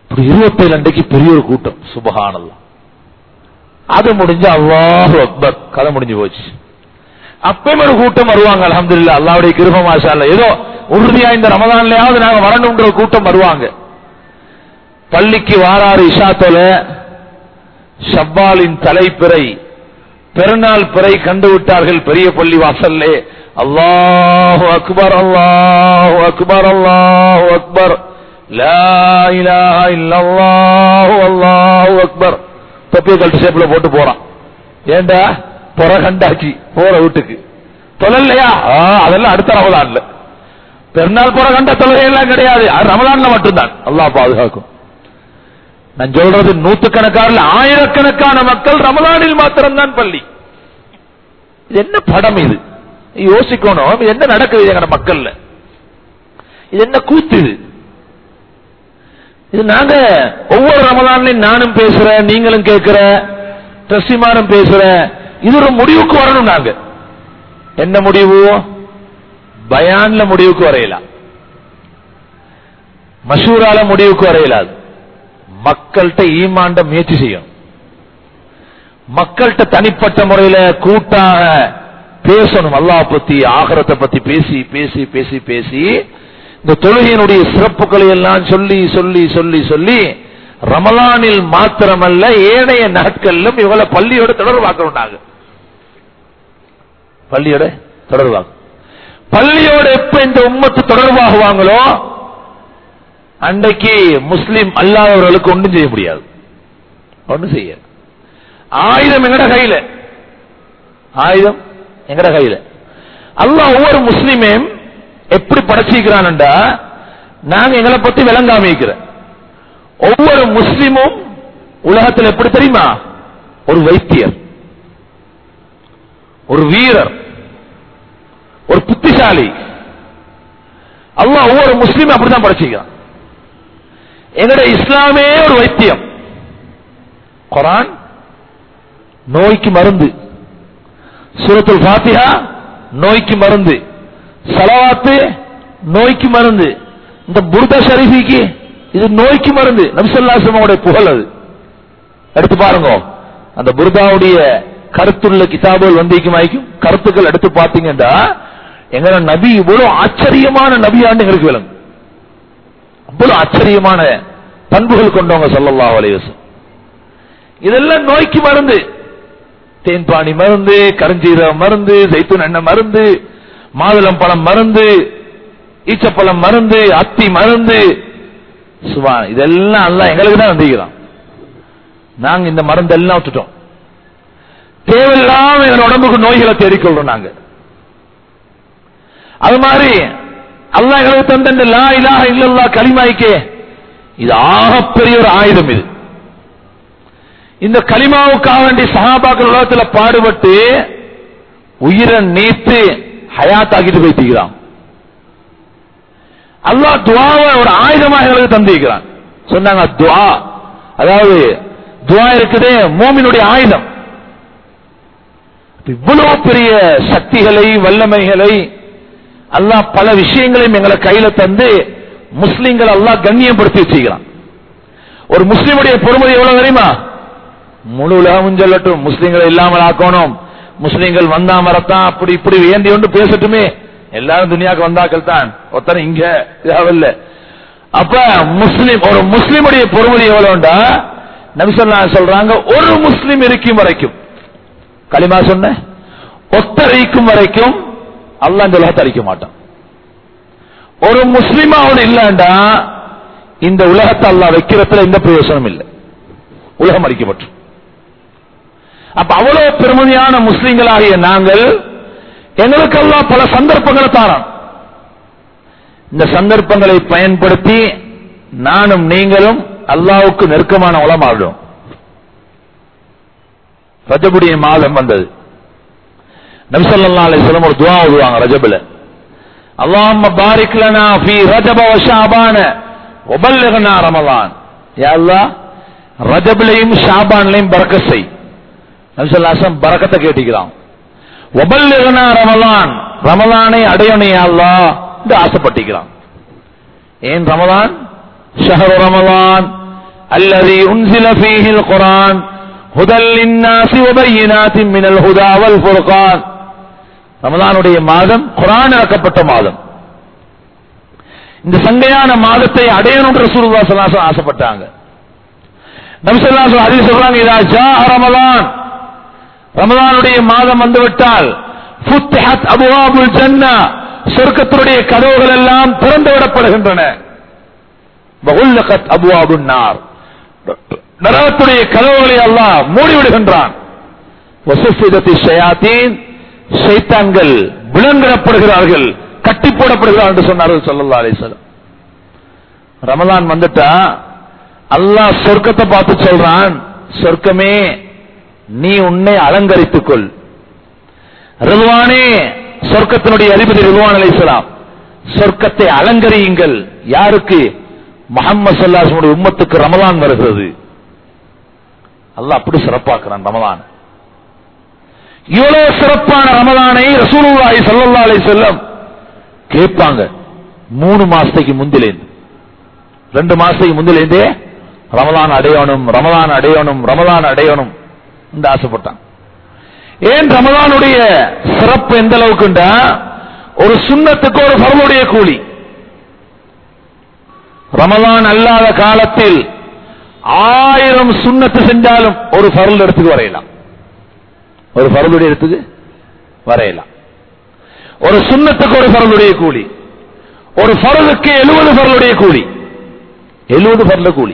இப்படி இருபத்தேழு அன்றைக்கு பெரிய ஒரு கூட்டம் சுபஹானல்லாம் அது முடிஞ்சு அல்லாஹ் அக்பர் கதை முடிஞ்சு போச்சு அப்பயும் ஒரு கூட்டம் வருவாங்க அல்ஹம்துலில்லாஹ் அல்லாஹ்வுடைய கிருப மாஷா அல்லாஹ். ஏதோ உறுதியா இந்த ரமதான்லயாவது நாங்க வரணும்ன்ற ஒரு கூட்டம் வருவாங்க பள்ளிக்கு வாராறு இஷாத்தோல ஷவ்வாலின் தலைப்பிறை பெருநாள் பிறை கண்டு விட்டார்கள் பெரிய பள்ளி வாசல்லே அல்லாஹு அக்பர் அல்லாஹு அக்பர் அல்லாஹு அக்பர் லா இலாஹா இல்லல்லாஹு அல்லாஹு அக்பர் தொப்பியை கழட்டு சேப்புல போட்டு போறான் ஏண்டா புற கண்டாச்சு போற வீட்டுக்கு தொழலையா ஆ, அதெல்லாம் அடுத்த ரமதான்ல பெருநாள் புற கண்ட தொழுகை எல்லாம் கிடையாது அது ரமதான்ல மட்டும்தான் அல்லாஹ் பாதுகாக்கும் நான் சொல்றது நூத்துக்கணக்கான ஆயிரக்கணக்கான மக்கள் ரமதானில் மாத்திரம்தான் பள்ளி இது என்ன படம் இது யோசிக்கணும் இது என்ன நடக்குது எங்க மக்கள்ல இது என்ன கூத்து இது இது நாங்க ஒவ்வொரு ரமதான்லயும் நானும் பேசுறேன் நீங்களும் கேட்கிற டெஸ்டிமானும் பேசுற இது ஒரு முடிவுக்கு வரணும் நாங்க என்ன முடிவு பயான்ல முடிவுக்கு வரையலாம் மஷூரால முடிவுக்கு வரையலாது மக்கள்கிட்ட ஈமாண்ட முயற்சி செய்யும் மக்கள்கிட்ட தனிப்பட்ட முறையில கூட்டாக பேசணும் அல்லாஹ் பத்தி ஆகரத்தை பத்தி பேசி பேசி பேசி பேசி இந்த தொழுகையினுடைய சிறப்புகளை எல்லாம் சொல்லி சொல்லி சொல்லி சொல்லி ரமலானில் மாத்திரமல்ல ஏனைய நாட்களிலும் இவளை பள்ளியோட தொடர்பாக்கணும் நாங்க பள்ளியோட தொடர்பாக பள்ளியோட எப்ப இந்த உம்மத்து தொடர்பாகுவாங்களோ அன்றைக்கு முஸ்லிம் அல்லாதவர்களுக்கு ஒன்றும் செய்ய முடியாது ஒன்றும் செய்ய ஆயுதம் எங்கட கையில ஆயுதம் எங்கட கையில அல்லாஹ் ஒவ்வொரு முஸ்லிமையும் எப்படி படைச்சிக்கிறான்டா நாங்க எங்களை பத்தி விளங்காமிக்கிற ஒவ்வொரு முஸ்லிமும் உலகத்தில் எப்படி தெரியுமா ஒரு வைத்தியர் ஒரு வீரர் ஒரு புத்திசாலி அல்லாஹ் ஒவ்வொரு முஸ்லீம் அப்படிதான் படைச்சிக்கிறான் எங்கட இஸ்லாமே ஒரு வைத்தியம் குரான் நோய்க்கு மருந்து சூரத்துல் ஃபாத்திஹா நோய்க்கு மருந்து சலவாத்து நோய்க்கு மருந்து இந்த புர்தா ஷரீஃபிக்கு இது நோய்க்கு மருந்து நபிசல்லாசமோட புகழ் அது எடுத்து பாருங்க அந்த புர்தாவுடைய கருத்துள்ள கிதாபுகள் வந்திக்கும் ஆயிக்கும் கருத்துக்கள் எடுத்து பார்த்தீங்கன்னா எங்க நபி இவ்வளவு ஆச்சரியமான நபியாண்டு எங்களுக்கு விளங்கும் அவ்வளவு ஆச்சரியமான பண்புகள் கொண்டவங்க சொல்லலாம் அலைவசம் இதெல்லாம் நோய்க்கு மருந்து தேன்பாணி மருந்து கருஞ்சீரக மருந்து ஜெய்த்தூன் எண்ணெய் மருந்து மாதுளம் பழம் மருந்து ஈச்சப்பழம் மருந்து அத்தி மருந்து சுபா இதெல்லாம் எல்லாம் எங்களுக்கு தான் வந்திருக்கிறோம் நாங்க இந்த மருந்து எல்லாம் விட்டுட்டோம் தேவையில்லாம எங்க உடம்புக்கு நோய்களை தேடிக்கொள்றோம் நாங்க அது மாதிரி அல்லாஹ் எங்களுக்கு தந்த இந்த லா இலாஹ இல்லல்லா கலிமாய்க்கே இது ஆகப்பெரிய ஒரு ஆயுதம் இது இந்த கலிமாவுக்காக வேண்டி சஹாபாக்கள் உலகத்துல பாடுபட்டு உயிரை நீத்து ஹயாத்தாக்கிட்டு போய்த்திக்கிறான் அல்லாஹ் துவாவை ஒரு ஆயுதமாக எங்களுக்கு தந்திருக்கிறான் சொன்னாங்க துவா அதாவது துவா இருக்குதே மோமினுடைய ஆயுதம் இவ்வளவு பெரிய சக்திகளை வல்லமைகளை அல்லாஹ் பல விஷயங்களையும் எங்களை கையில தந்து முஸ்லிம்கள் அல்லாஹ் கண்ணியப்படுத்தி வச்சுக்கிறான் ஒரு முஸ்லிமுடைய பொறுமதி எவ்வளவு தெரியுமா முழு உலகமும் சொல்லட்டும் முஸ்லிம்களை இல்லாமல் ஆக்கணும் முஸ்லிம்கள் வந்தா மரத்தான் அப்படி இப்படி வேண்டி ஒன்று பேசட்டுமே எல்லாரும் துனியாக்கு வந்தாக்கள் தான் ஒருத்தர் இங்க தேவையில்ல அப்ப முஸ்லிம் ஒரு முஸ்லிமுடைய பொறுமதி எவ்வளவுண்டா நபிசல்லா சொல்றாங்க ஒரு முஸ்லிம் இருக்கும் வரைக்கும் களிமா சொன்ன ஒத்தரிக்கும் வரைக்கும் அல்லாஹ் இந்த உலகத்தை அழிக்க மாட்டான் ஒரு முஸ்லிமாவோடு இல்லண்டா இந்த உலகத்தை அல்லாஹ் வைக்கிறதுல எந்த பிரயோசனம் இல்லை உலகம் அழிக்கப்பட்டு அப்ப அவ்வளவு பெருமதியான முஸ்லிம்களாகிய நாங்கள் எங்களுக்கெல்லாம் பல சந்தர்ப்பங்களை தாரான் இந்த சந்தர்ப்பங்களை பயன்படுத்தி நானும் நீங்களும் அல்லாவுக்கு நெருக்கமான உலமாடும் ரஜபுடைய மாதம் வந்தது நபிசல்லா அலிஸ்லம் ஒரு துவா ஓதுவாங்க ரஜபுல அல்லாஹ் பாரிக் லனா ஃபீ ரஜப வ ஷாபான வபல்லிக்னா ரமலான் யா அல்லாஹ் ரஜபுலையும் ஷாபான்லையும் பரக்கத் செய் நபிசல்லாசம் பரக்கத்தை கேட்டிக்கிறான் வபல்லிக்னா ரமலான் ரமலானை அடையணும் யா அல்லாஹ் என்று ஆசைப்பட்டிக்கிறான் ஏன் ரமலான் ஷஹரு ரமலான் الذي أنزل فيه القرآن هدى للناس وبينات من الهدى والفرقان ரமதானுடைய மாதம் குரான் இறக்கப்பட்ட மாதம் இந்த சங்கையான மாதத்தை அடையணும் ரசூலுல்லாஹி ஸல்லல்லாஹு அலைஹி வஸல்லம் ஆசைப்பட்டாங்க நபி ஸல்லல்லாஹு அலைஹி வஸல்லம் சொல்றாங்க இதா ஜா ரமலான் ரமலானுடைய மாதம் வந்துவிட்டால் ஃபுத்திஹத் அபுவாபுல் ஜன்னா சொர்க்கத்தினுடைய கதவுகள் எல்லாம் திறந்து விடப்படுகின்றன வகுல்லகத் அபுவாபுன் நார் நரகத்துடைய கதவுகளை அல்லாஹ் மூடிவிடுகின்றான் வசுஃபிதத்தி ஷயாத்தீன் ஷைத்தான்கள் விலங்கிடப்படுகிறார்கள் கட்டி போடப்படுகிறார் என்று சொன்னார்கள் ஸல்லல்லாஹு அலைஹி வஸல்லம் ரமலான் வந்துட்டா அல்லாஹ் சொர்க்கத்தை பார்த்து சொல்றான் சொர்க்கமே நீ உன்னை அலங்கரித்துக் கொள் ரிதுவானே சொர்க்கத்தினுடைய அதிபதி ரிதுவான் அலைஹிஸ்ஸலாம் சொர்க்கத்தை அலங்கரியுங்கள் யாருக்கு முஹம்மது ஸல்லல்லாஹு அலைஹி வஸல்லம் உம்மத்துக்கு ரமலான் வருகிறது அல்லாஹ் அப்படி சிறப்பாக்குறான் ரமலான் இவ்வளவு சிறப்பான ரமலானை ரசூலுல்லாஹி ஸல்லல்லாஹு அலைஹி வஸல்லம் கேட்பாங்க மூணு மாசத்துக்கு முந்திலேந்து ரெண்டு மாசத்துக்கு முந்திலேந்தே ரமலான் அடையணும் ரமலான் அடையணும் ரமலான் அடையணும் என்று ஆசைப்பட்டான் ஏன் ரமலானுடைய சிறப்பு எந்த அளவுக்குண்டா ஒரு சுண்ணத்துக்கு ஒரு பரலுடைய கூலி ரமலான் அல்லாத காலத்தில் ஆயிரம் சுண்ணத்து செஞ்சாலும் ஒரு பரல் இடத்துக்கு வரையலாம் ஒரு பரலுடைய இடத்துக்கு வரையலாம் ஒரு சுண்ணத்துக்கு ஒரு பரலுடைய கூலி ஒரு பரலுக்கு எழுபது பரலுடைய கூலி எழுபது பரல கூலி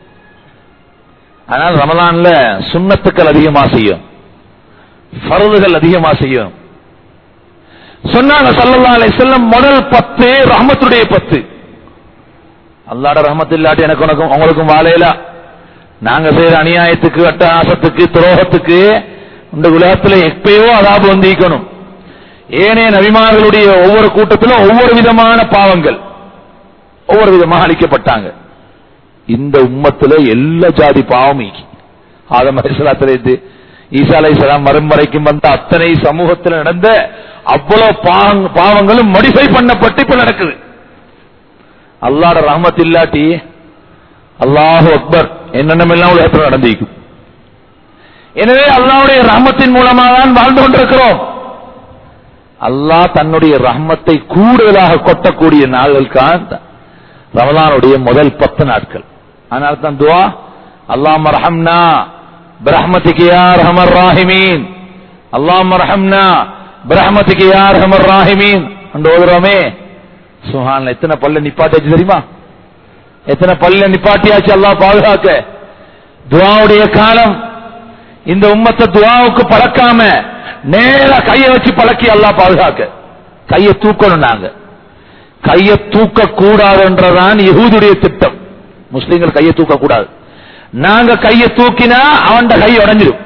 ஆனால் ரமலான்ல சுண்ணத்துக்கள் அதிகமா செய்யும் பரவுகள் அதிகமா செய்யும் சொன்னாங்க சல்லல்லாஹு அலைஹி வஸல்லம் முதல் பத்து ரஹமத்துடைய பத்து அல்லாட ரஹமத் இல்லாட்டி எனக்கு உனக்கும் உங்களுக்கும் வாழையில நாங்க செய்யற அநியாயத்துக்கு அட்டகாசத்துக்கு துரோகத்துக்கு இந்த உலகத்துல எப்பயோ அதாபு வந்திக்கணும் ஏனே நபிமார்களுடைய ஒவ்வொரு கூட்டத்திலும் ஒவ்வொரு விதமான பாவங்கள் ஒவ்வொரு விதமாக அளிக்கப்பட்டாங்க இந்த உம்மத்துல எல்லா ஜாதி பாவம் ஆதம் அலிஸ்லாத்திலிருந்து ஈசா அலைஹிஸ்ஸலாம் மறுமறைக்கும் வந்த அத்தனை சமூகத்தில் நடந்த அவ்வளவு பாவங்க- பாவங்களும் மடிஃபை பண்ணப்பட்டு இப்ப நடக்குது அல்லாட ரஹமத் இல்லாட்டி அல்லாஹு அக்பர் என்னென்னமெல்லாம் உலகத்தில் நடந்திருக்கும் எனவே அல்லாஹ்வுடைய ரஹமத்தின் மூலமாக தான் வாழ்ந்து கொண்டிருக்கிறோம் அல்லாஹ் தன்னுடைய ரஹமத்தை கூடுதலாக கொட்டக்கூடிய நாள்கள் தான் ரமலானுடைய முதல் பத்து நாட்கள் அதனால தான் துவா அல்லாஹ் ரஹம்னா பிரஹ்மதிக்கு யா ரஹமர் ராஹிமீன் அல்லாஹ் ரஹம்னா பிரஹ்மதிக்கு யா ரஹமர் ராஹிமீன் என்று ஓதுறோமே சுஹான் எத்தனை பல்ல நிப்பாட்டியாச்சு தெரியுமா எத்தனை பல்ல நிப்பாட்டியாச்சு அல்லாஹ் பாதுகாக்க துவாவுடைய காலம் இந்த உம்மத்தை துவாவுக்கு பழக்காம நேரா கையை வச்சு பழக்கி அல்லாஹ் பாதுகாக்க கையை தூக்கணும் நாங்க கையை தூக்க கூடாதுன்றதான் யகூதுடைய திட்டம் முஸ்லீம்கள் கையை தூக்க கூடாது நாங்க கையை தூக்கினா அவன் கை உடைஞ்சிடும்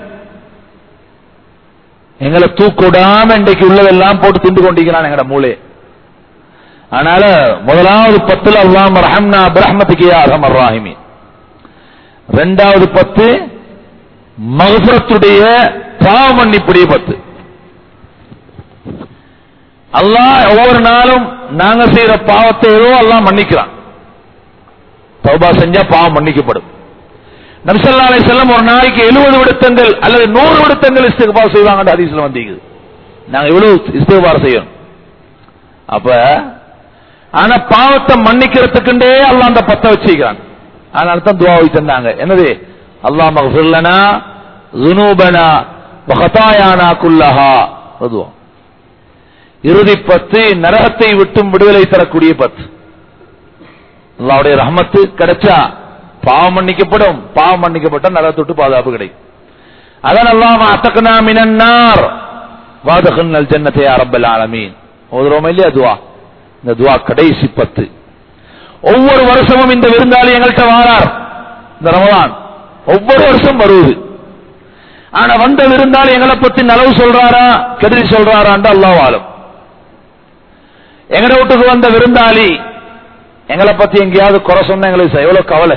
எங்களை தூக்கிடாம இன்றைக்கு உள்ளதெல்லாம் போட்டு திண்டு கொண்டிருக்கிறான் எங்கட மூளை அதனால முதலாவது பத்துல அல்லாம் ரஹம்னா பிரஹ்மத்துக்கு யா அர்ஹமர் ராஹிமீன் ரெண்டாவது பத்து மகசுரத்துடைய பாவ மன்னிப்புடைய பத்து அல்லாஹ் ஒவ்வொரு நாளும் நாங்க செய்யற பாவத்தை ஏதோ அல்லாஹ் மன்னிக்கிறான் தௌபா செஞ்சா பாவம் மன்னிக்கப்படும் நபிசல்லா அலை செல்லம் ஒரு நாளைக்கு எழுபது விடுத்தங்கள் அல்லது நூறு விடுத்தங்கள் இஸ்திகபார் செய்வாங்க ஹதீஸ்ல வந்தீங்க நாங்க எவ்வளவு இஸ்திகபார் செய்யணும் அப்ப ஆனா பாவத்தை மன்னிக்கிறதுக்குண்டே அல்லாஹ் அந்த பத்த வச்சுக்கிறான் அதனால தான் துவாவை தந்தாங்க என்னது அல்லாஹ் மகஃபிர்லனா ஜுனூபனா வஹதாயானா குல்லஹா அதுவா இறுதி பத்து நரகத்தை விட்டும் விடுதலை தரக்கூடிய பத்து அல்லாவுடைய ரஹமத்து கிடைச்சா பாவம் மன்னிக்கப்படும் பாவம் மன்னிக்கப்பட்ட நரகத்தை விட்டு பாதுகாப்பு கிடைக்கும் அதான் அல்லாம அத்தகனா மினன்னார் வாதகன்னல் ஜன்னத்தை அரப்பல் ஆலமீன் ஓதுறோம் இல்லையா துவா இந்த துவா கடைசி பத்து ஒவ்வொரு வருஷமும் இந்த விருந்தாளி எங்கள்கிட்ட வாரார் இந்த ரமலான் ஒவ்வொரு வருஷம் வருவது ஆனா வந்த விருந்தாளி எங்களை பத்தி நலவு சொல்றாரா கெடுதி சொல்றாரான்னு அல்லாஹ் ஆளும் எங்கட வீட்டுக்கு வந்த விருந்தாளி எங்களை பத்தி எங்கேயாவது குறை சொன்ன எங்களுக்கு எவ்வளவு கவலை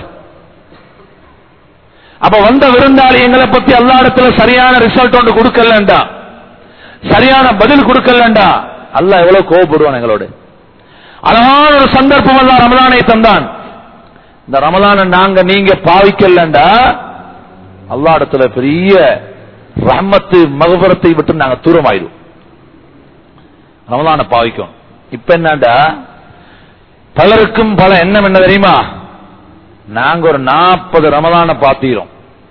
அப்ப வந்த விருந்தாளி எங்களை பத்தி எல்லா இடத்துல சரியான ரிசல்ட் ஒன்று கொடுக்கலண்டா சரியான பதில் கொடுக்கலண்டா அல்லாஹ் எவ்வளவு கோவப்படுவான் எங்களோட அழகான ஒரு சந்தர்ப்பம் அல்ல ரமலானை தந்தான் இந்த ரமலான நாங்க நீங்க பாவிக்கலண்டா அல்லா இடத்துல பெரிய ரஹ்மத்து மகபரத்தை விட்டு நாங்க தூரமாயிடும் ரமலான பாவிக்கும் இப்ப என்னடா பலருக்கும் பல எண்ணம் என்ன தெரியுமா நாங்க ஒரு நாற்பது ரமலான பாத்தீரோம்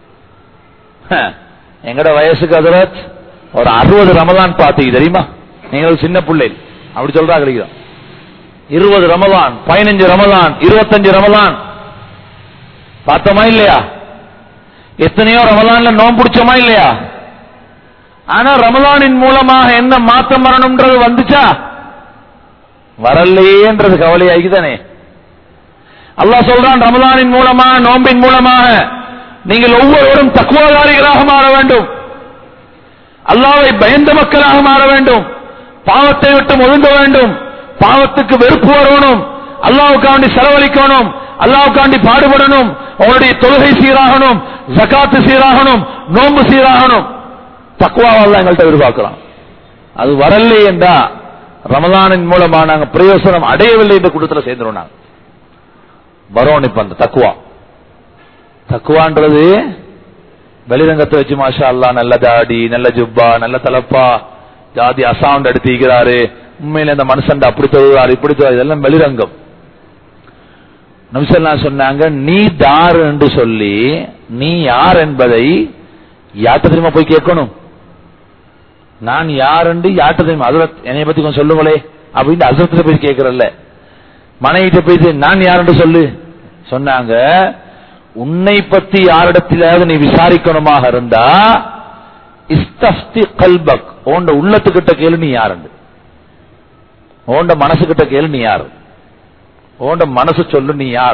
எங்கட வயசுக்கு அதரத் ஒரு அறுபது ரமலான் பாத்தீங்க தெரியுமா நீங்க ஒரு சின்ன பிள்ளை அப்படி சொல்றா கிடைக்கிறோம் இருபது ரமலான் பதினஞ்சு ரமலான் இருபத்தஞ்சு ரமலான் பார்த்தோமா இல்லையா எத்தனையோ ரமலான்ல நோம்பு பிடிச்சோமா இல்லையா ஆனா ரமலானின் மூலமாக என்ன மாற்றம் வரணும்ன்றது வந்துச்சா வரலையேன்றது கவலையாகிதானே அல்லாஹ் சொல்றான் ரமலானின் மூலமாக நோம்பின் மூலமாக நீங்கள் ஒவ்வொருவரும் தக்குவதாரிகளாக மாற வேண்டும் அல்லாவை பயந்த மக்களாக மாற வேண்டும் பாவத்தை விட்டு ஒதுங்க வேண்டும் பாவத்துக்கு வெறுப்பு வரணும் அல்லாவுக்காண்டி செலவழிக்கணும் அல்லாவுக்காண்டி பாடுபடணும் உங்களுடைய தொழுகை சீராகணும் ஜகாத்து சீராகணும் நோம்பு சீராகணும் தக்குவாவெல்லாம் எங்கள்கிட்ட எதிர்பார்க்கலாம் அது வரலை என்றா ரமலானின் மூலமா நாங்க பிரயோசனம் அடையவில்லை என்ற கூட்டத்தில் சேர்ந்துடும் நாங்க வரோம் இப்ப அந்த தக்குவா தக்குவான்றது வெளிரங்கத்தை வச்சு மாஷா அல்லா நல்ல தாடி நல்ல ஜுப்பா நல்ல தலப்பா ஜாதி அசாவுண்ட் எடுத்திருக்கிறாரு உண்மையில இந்த மனுஷன் அப்படி தொழுகிறாரு இப்படி தொழுகிறாரு இதெல்லாம் வெளிரங்கம் நம்சல்லா சொன்னாங்க நீ தார் என்று சொல்லி நீ யார் என்பதை யார்கிட்ட தெரியுமா போய் கேட்கணும் நான் யார் என்று யார்கிட்ட தெரியுமா அசரத் என்னைய பத்தி கொஞ்சம் சொல்லுங்களே அப்படின்னு அசரத்துல போய் கேட்கறல்ல மனைவிட்ட போய் நான் யார் என்று சொல்லு சொன்னாங்க உன்னை பத்தி யாரிடத்திலாவது நீ விசாரிக்கணுமாக இருந்தா இஸ்தப்தி கல்பக் ஓண்ட உள்ளத்துக்கிட்ட கேளு நீ யாருண்டு ஓண்ட மனசுகிட்ட கேளு நீ யாரு ஓண்ட மனசு சொல்லு நீ யார்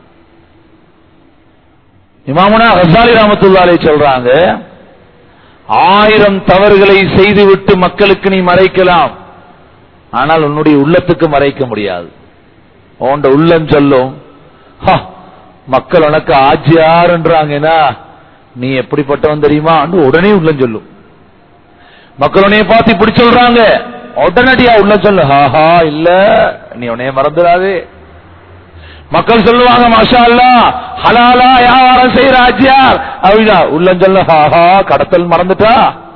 இமாமுனா ஹசாலி ராமத்துல்லாலே சொல்றாங்க ஆயிரம் தவறுகளை செய்துவிட்டு மக்களுக்கு நீ மறைக்கலாம் ஆனால் உன்னுடைய உள்ளத்துக்கு மறைக்க முடியாது உண்ட உள்ளம் சொல்லும் "ஹா, மக்கள் உனக்கு ஆஜியார்ன்றாங்கன்னா நீ எப்படிப்பட்டவன் தெரியுமா உடனே உள்ளம் சொல்லும் மக்கள் உன்னைய பார்த்து இப்படி சொல்றாங்க உடனடியா உள்ள சொல்லு ஹாஹா இல்ல நீ உன்னைய மறந்துடாதே மக்கள் சொல்லுவாங்க மாஷா அல்லா ஹலாலா வியாபாரம் செய்யற ஆஜியார் அப்படின்னா உள்ளம் சொல்ல ஹாஹா கடத்தல் மறந்துட்டா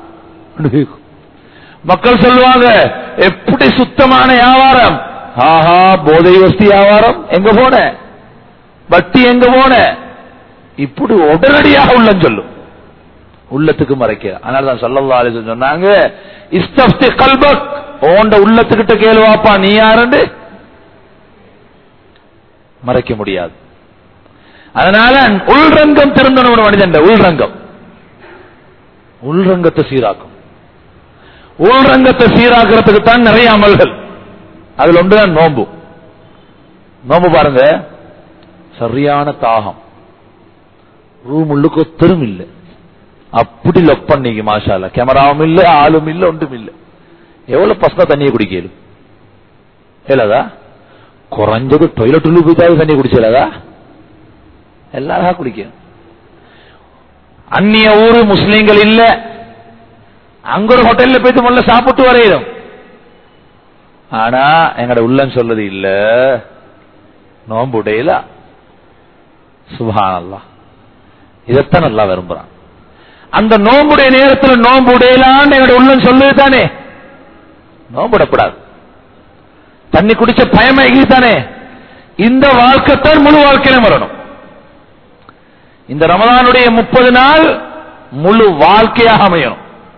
மக்கள் சொல்லுவாங்க எப்படி சுத்தமான வியாபாரம் ஆஹா போதை வஸ்தி வியாபாரம் எங்க போன வட்டி எங்க போன இப்படி உடனடியாக உள்ளம் சொல்லும் உள்ளத்துக்கு மறைக்க அதனால தான் சொல்லல்லா அலிஸ்வல் சொன்னாங்க இஸ்தப்தி கல்பக் ஓண்ட உள்ளத்துக்கிட்ட கேளுவாப்பா நீ யாருண்டு மறைக்க முடியாது அதனால உள்ரங்கம் திருந்தணும் ஒரு மனிதன் உள்ரங்கம் உள்ரங்கத்தை சீராக்கும் உள்ரங்கத்தை சீராக்கிறதுக்கு தான் நிறைய அமல்கள் அதுல ஒன்றுதான் நோம்பு நோம்பு பாருங்க சரியான தாகம் ரூம் உள்ளுக்கு ஒத்தரும் இல்லை அப்படி லொக் பண்ணிக்க மாஷால கேமராவும் இல்ல ஆளும் இல்ல ஒன்றும் இல்ல எவ்வளவு பசங்க தண்ணியை குடிக்கலும் இல்லதா குறைஞ்சது டொய்லெட் உள்ள போய்த்தாவது தண்ணி குடிச்சலதா எல்லாரும் குடிக்கணும் அந்நிய ஊரு முஸ்லீம்கள் இல்ல அங்க ஒரு ஹோட்டல்ல போயிட்டு முதல்ல சாப்பிட்டு வரையிடும் ஆனா எங்கட உள்ளம் சொல்லுது இல்ல நோம்பு உடையல சுபானல்லா இதைத்தான் நல்லா விரும்புறான் அந்த நோம்புடைய நேரத்தில் நோம்பு உடையலான்னு எங்கட உள்ளம் சொல்லுது தானே நோம்புடப்படாது தண்ணி குடிச்ச பயமாகி தானே இந்த வாழ்க்கைத்தான் முழு வாழ்க்கையில வரணும் இந்த ரமதானுடைய முப்பது நாள் முழு வாழ்க்கையாக அமையணும்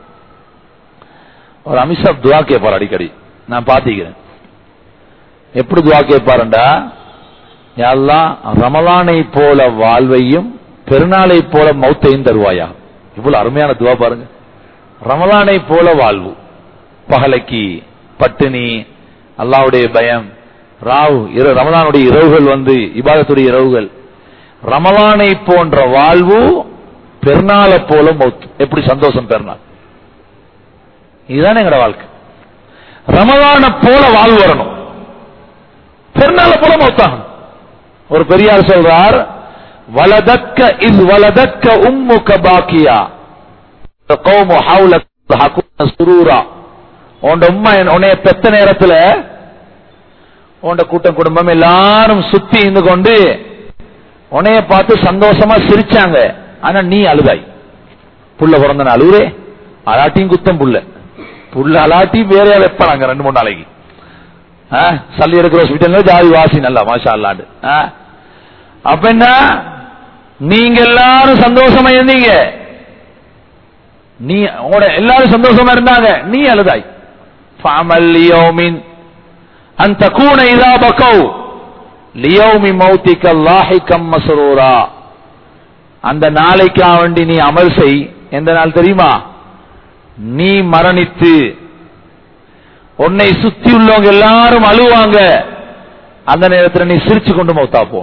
ஒரு அமித்ஷா துவா கேட்பார் அடிக்கடி நான் பாத்திக்கிறேன் எப்படி துவா கேட்பாருண்டா யாரெல்லாம் ரமலானை போல வாழ்வையும் பெருநாளை போல மௌத்தையும் தருவாயா இவ்வளவு அருமையான துவா பாருங்க ரமலானை போல வாழ்வு பகலைக்கு பட்டினி அல்லாவுடைய பயம் ராவ் இரு ரமலானுடைய இரவுகள் வந்து இபாதத்துடைய இரவுகள் ரமலானை போன்ற வாழ்வு பெருநாளை போல மௌத் எப்படி சந்தோஷம் பெருநாள் இதுதான் எங்கட வாழ்க்கை ரமலான போல வாழ்வு வரணும் பெருநாளை போல மௌத்தாகணும் ஒரு பெரியார் சொல்றார் வலதக்க இஸ் வலதக்க உம்முக பாக்கியா قوم حولك يضحكون سرورا உண்ட உம்மா உன்னைய பெத்த நேரத்துல உண்ட கூட்டம் குடும்பம் எல்லாரும் சுத்தி இருந்து கொண்டு உன்னைய பார்த்து சந்தோஷமா சிரிச்சாங்க ஆனா நீ அழுதாய் புள்ள பிறந்த அழுவுரே அலாட்டியும் குத்தம் புள்ள புள்ள அலாட்டி வேற வைப்பாங்க ரெண்டு மூணு நாளைக்கு ஆ, சல்லி எடுக்கிற ஹாஸ்பிட்டல்ல ஜாதி வாசி நல்லா மாஷா அல்லாண்டு ஆ. அப்ப என்ன நீங்க எல்லாரும் சந்தோஷமா இருந்தீங்க நீ உங்களோட எல்லாரும் சந்தோஷமா இருந்தாங்க நீ அழுதாய் ஃபாமல் லியௌமின் அன் தகூன இதா பகௌ லியௌமி மௌத்திக லாஹிகம் மஸ்ரூரா அந்த நாளைக்கா வேண்டி நீ அமல் செய் எந்த நாள் தெரியுமா நீ மரணித்து உன்னை சுத்தி உள்ளவங்க எல்லாரும் அழுவாங்க அந்த நேரத்தில் நீ சிரிச்சு கொண்டு மௌத்தா போ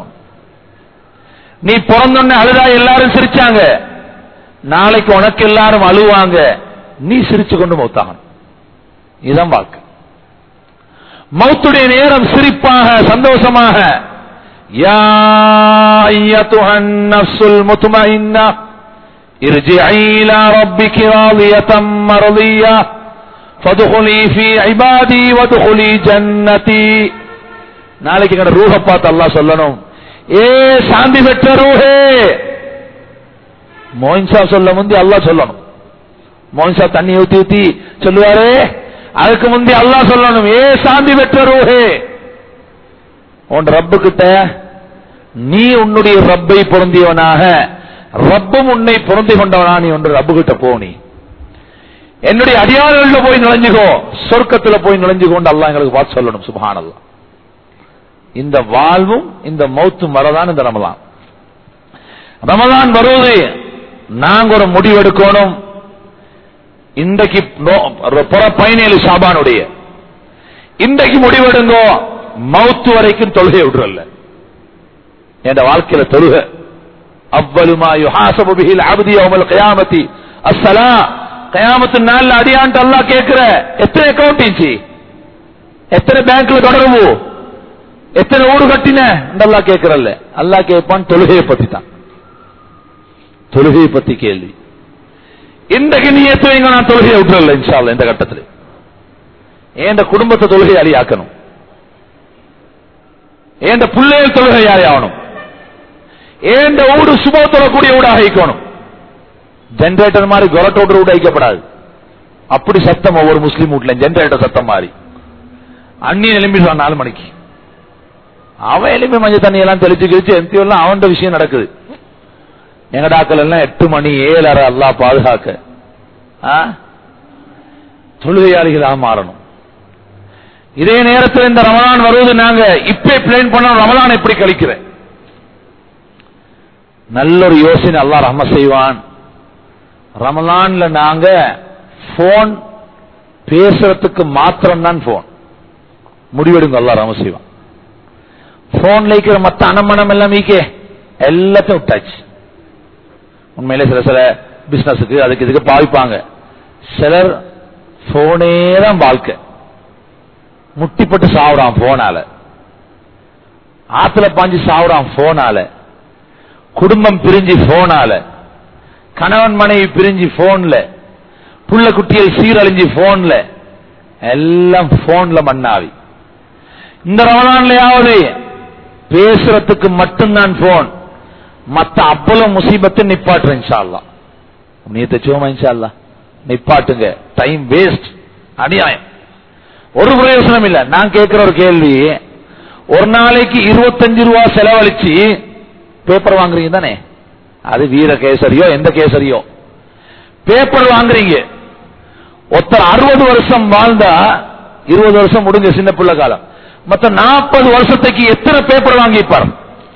நீ பிறந்தோடனே அழுதா எல்லாரும் சிரிச்சாங்க நாளைக்கு உனக்கு எல்லாரும் அழுவாங்க நீ சிரிச்சு கொண்டு மௌத்தாகணும் இதுதான் வாழ்க்கை மௌத்துடைய நேரம் சிரிப்பாக சந்தோஷமாக யா ஐயத்துஹன் நஃப்ஸுல் முத்மஇன்னா ارجعي إلى ربك راضية مرضية فادخلي في عبادي وادخلي جنتي நாளைக்கு எங்க ரூஹ பார்த்து அல்லாஹ் சொல்லணும் ஏ சாந்தி பெற்ற ரூஹே மோயின்சா சொல்ல முந்தி அல்லாஹ் சொல்லணும் மோயின்சா தண்ணி ஊத்தி ஊத்தி சொல்லுவாரே அதுக்கு முந்தி அல்லாஹ் சொல்லணும் ஏ சாந்தி பெற்ற ரூஹே உன் ரப்பு கிட்ட நீ உன்னுடைய ரப்பை பொருந்தியவனாக ரப்பும் உன்னை பொருந்தி கொண்டவனா நீ ஒன்று ரப்பு கிட்ட போ நீ என்னுடைய அடியாளர்கள போய் நுழைஞ்சுக்கோ சொர்க்கத்துல போய் நுழைஞ்சுக்கோண்டு அல்லாஹ் எங்களுக்கு பார்த்து சொல்லணும் சுபஹானல்லாஹ் இந்த வாழ்வும் இந்த மௌத்தும் வரதான் இந்த ரமலான் ரமலான் வருவது நாங்க ஒரு முடிவெடுக்கணும் இன்றைக்கு நோ- ஒரு புற பதினேழு ஷாபானுடைய இன்றைக்கு முடிவெடுங்கோ மௌத்து வரைக்கும் தொழுகை விடுறல்ல என் வாழ்க்கையில தொழுக அவ்வளுமா யுஹாசபு பிஹில் அப்தி யௌமல் கியாமத்தி அஸ்ஸலா கியாமத்து நாள்ல அடியான்ட்டு அல்லாஹ் கேக்குற எத்தனை அக்கவுண்ட் இருந்துச்சு எத்தனை பேங்க்ல தொடர்பு எத்தனை ஊடு கட்டின அல்லாஹ் கேட்கிறல்ல அல்லாஹ் கேட்பான் தொழுகையை பத்தி தான் தொழுகையை பத்தி கேள்வி இன்றைக்கு நீ எத்தனைங்க நான் தொழுகையை விட்டுறல இன்ஷால்ல இந்த கட்டத்தில் ஏண்ட குடும்பத்தை தொழுகையாளி ஆக்கணும் ஏண்ட பிள்ளைகள் தொழுகையாளி ஆகணும் ஏண்ட ஊடு சுப தொழக்கூடிய ஊடாக இருக்கணும் ஜெனரேட்டர் மாதிரி கொரட்டோடு ஊட வைக்கப்படாது அப்படி சத்தம் ஒவ்வொரு முஸ்லீம் வீட்ல ஜெனரேட்டர் சத்தம் மாதிரி அந்நியன் எழும்பிடுவான் நாலு மணிக்கு அவன் எலும்பி மஞ்சள் தண்ணி எல்லாம் தெளிச்சு கிழிச்சு எந்த எல்லாம் அவன் விஷயம் நடக்குது எங்கடாக்கள் எல்லாம் எட்டு மணி ஏழரை எல்லாம் பாதுகாக்க ஆ? தொழுகையாளிகளாக மாறணும் இதே நேரத்தில் இந்த ரமலான் வருவது நாங்க இப்பே பிளான் பண்ண ரமலான் எப்படி கழிக்கிறேன் நல்ல ஒரு யோசனை அல்லாஹ் ரஹ்ம செய்வான் ரமலான்ல நாங்க போன் பேசுறதுக்கு மாத்திரம் தான் போன் முடிவெடுங்க அல்லாஹ் ரஹ்ம செய்வான் போன்ல இருக்கிற மத்த அனமனம் எல்லாம் ஈக்கே எல்லாத்தையும் விட்டாச்சு உண்மையிலே சில சில பிசினஸுக்கு அதுக்கு இதுக்கு பாவிப்பாங்க சிலர் போனே தான் வாழ்க்கை முட்டிப்பட்டு சாவுறான் போனால ஆத்துல பாஞ்சு சாவுறான் போனால குடும்பம் பிரிஞ்சு போனால கணவன் மனைவி பிரிஞ்சு போன்ல புள்ள குட்டிகள் சீரழிஞ்சு போன்ல எல்லாம் போன்ல மண்ணாவி இந்த ரமணான்லயாவது பேசுறதுக்கு மட்டும்தான் போன் மத்த அவ்வளவு முசீபத்தை நிப்பாட்டுறேன் இன்ஷா அல்லாஹ் நீத்த சும்மா இன்ஷா அல்லாஹ் நிப்பாட்டுங்க டைம் வேஸ்ட் அநியாயம் ஒரு பிரயோசனம் இல்ல நான் கேட்கிற ஒரு கேள்வி ஒரு நாளைக்கு இருபத்தஞ்சு ரூபா செலவழிச்சு பேப்பர் வாங்குறீங்க தானே அது வீர கேசரியோ எந்த கேசரியோ பேப்பர் வாங்குறீங்க ஒருத்தர் அறுபது வருஷம் வாழ்ந்தா இருபது வருஷம் முடிஞ்ச சின்ன பிள்ளை காலம் மத்த நாற்பது வருஷத்துக்கு எத்தனை பேப்பர் வாங்கிப்பார்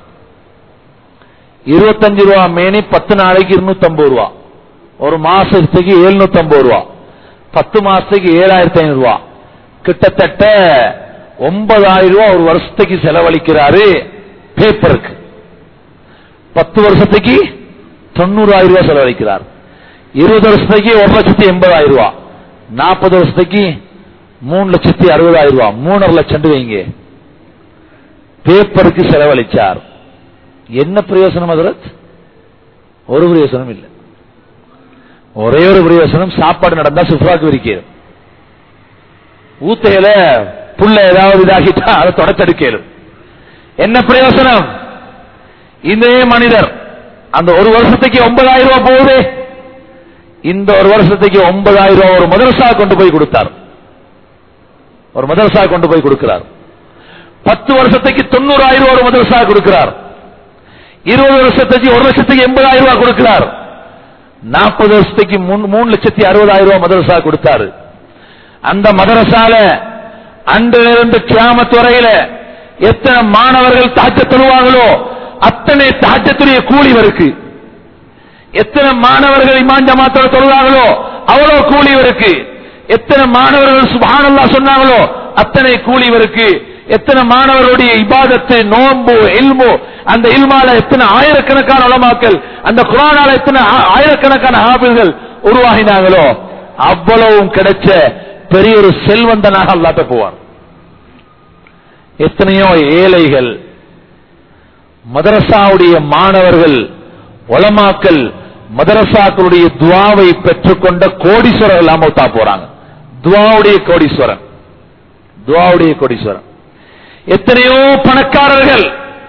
இருபத்தஞ்சு ரூபா மேனி பத்து நாளைக்கு இருநூத்தி ஐம்பது ரூபா ஒரு மாசத்துக்கு எழுநூத்தி ஐம்பது ரூபா பத்து மாசத்துக்கு ஏழாயிரத்தி ஐநூறு ரூபா கிட்டத்தட்ட ஒன்பதாயிரம் ரூபா ஒரு வருஷத்துக்கு செலவழிக்கிறாரு பேப்பருக்கு பத்து வருஷத்துக்கு தொண்ணூறாயிரம் ரூபாய் செலவழிக்கிறார் இருபது வருஷத்துக்கு ஒரு லட்சத்தி எண்பதாயிரம் ரூபாய் நாற்பது வருஷத்துக்கு மூணு லட்சத்தி அறுபதாயிரம் ரூபாய் மூணரை லட்சம் வைங்க பேப்பருக்கு செலவழிச்சார் என்ன பிரயோசனம் அதிரத் ஒரு பிரயோசனம் இல்லை ஒரே ஒரு பிரயோசனம் சாப்பாடு நடந்தா சுப்ராக்கு விரிக்கிறது ஊத்தையில புள்ள ஏதாவது இதாகிட்டா அதை தொடச்செடுக்கலும் என்ன பிரயோசனம் இதே மனிதர் அந்த ஒரு வருஷத்துக்கு ஒன்பதாயிரம் ரூபாய் போகுது இந்த ஒரு வருஷத்துக்கு ஒன்பதாயிரம் ரூபாய் ஒரு மதரசா கொண்டு போய் கொடுத்தார் ஒரு மதரசா கொண்டு போய் கொடுக்கிறார் பத்து வருஷத்துக்கு தொண்ணூறாயிரம் ரூபாய் ஒரு மதரசா கொடுக்கிறார் இருபது வருஷத்துக்கு ஒரு லட்சத்துக்கு எண்பதாயிரம் ரூபாய் கொடுக்கிறார் நாற்பது வருஷத்துக்கு மூணு- மூணு லட்சத்தி அறுபதாயிரம் ரூபாய் மதரசா கொடுத்தாரு அந்த மதரசால அன்றிலிருந்து கியாமத் வரையில எத்தனை மாணவர்கள் தாஜ தொழுவாங்களோ அத்தனை தாஜத்துடைய கூலி இவருக்கு எத்தனை மாணவர்கள் இமான் ஜமாத்தோட தொழுவாங்களோ அவ்வளவு கூலி இவருக்கு எத்தனை மாணவர்கள் சுபானல்லா சொன்னாங்களோ அத்தனை கூலி இவருக்கு எத்தனை மாணவர்களுடைய இபாதத்து நோன்பு இல்மு அந்த இல்மால எத்தனை ஆயிரக்கணக்கான உலமாக்கள் அந்த குரானால எத்தனை ஆ- ஆயிரக்கணக்கான ஆபிள்கள் உருவாகினாங்களோ அவ்வளவும் கிடைச்ச பெரிய ஒரு செல்வந்தனாக அல்லாட்ட போவார் எத்தனையோ ஏழைகள் மதரசாவுடைய மாணவர்கள் உலமாக்கள் மதரசாக்களுடைய துவாவை பெற்றுக்கொண்ட கோடீஸ்வரர் இல்லாம தா போறாங்க துவாவுடைய கோடீஸ்வரன் துவாவுடைய கோடீஸ்வரன் எத்தனையோ பணக்காரர்கள்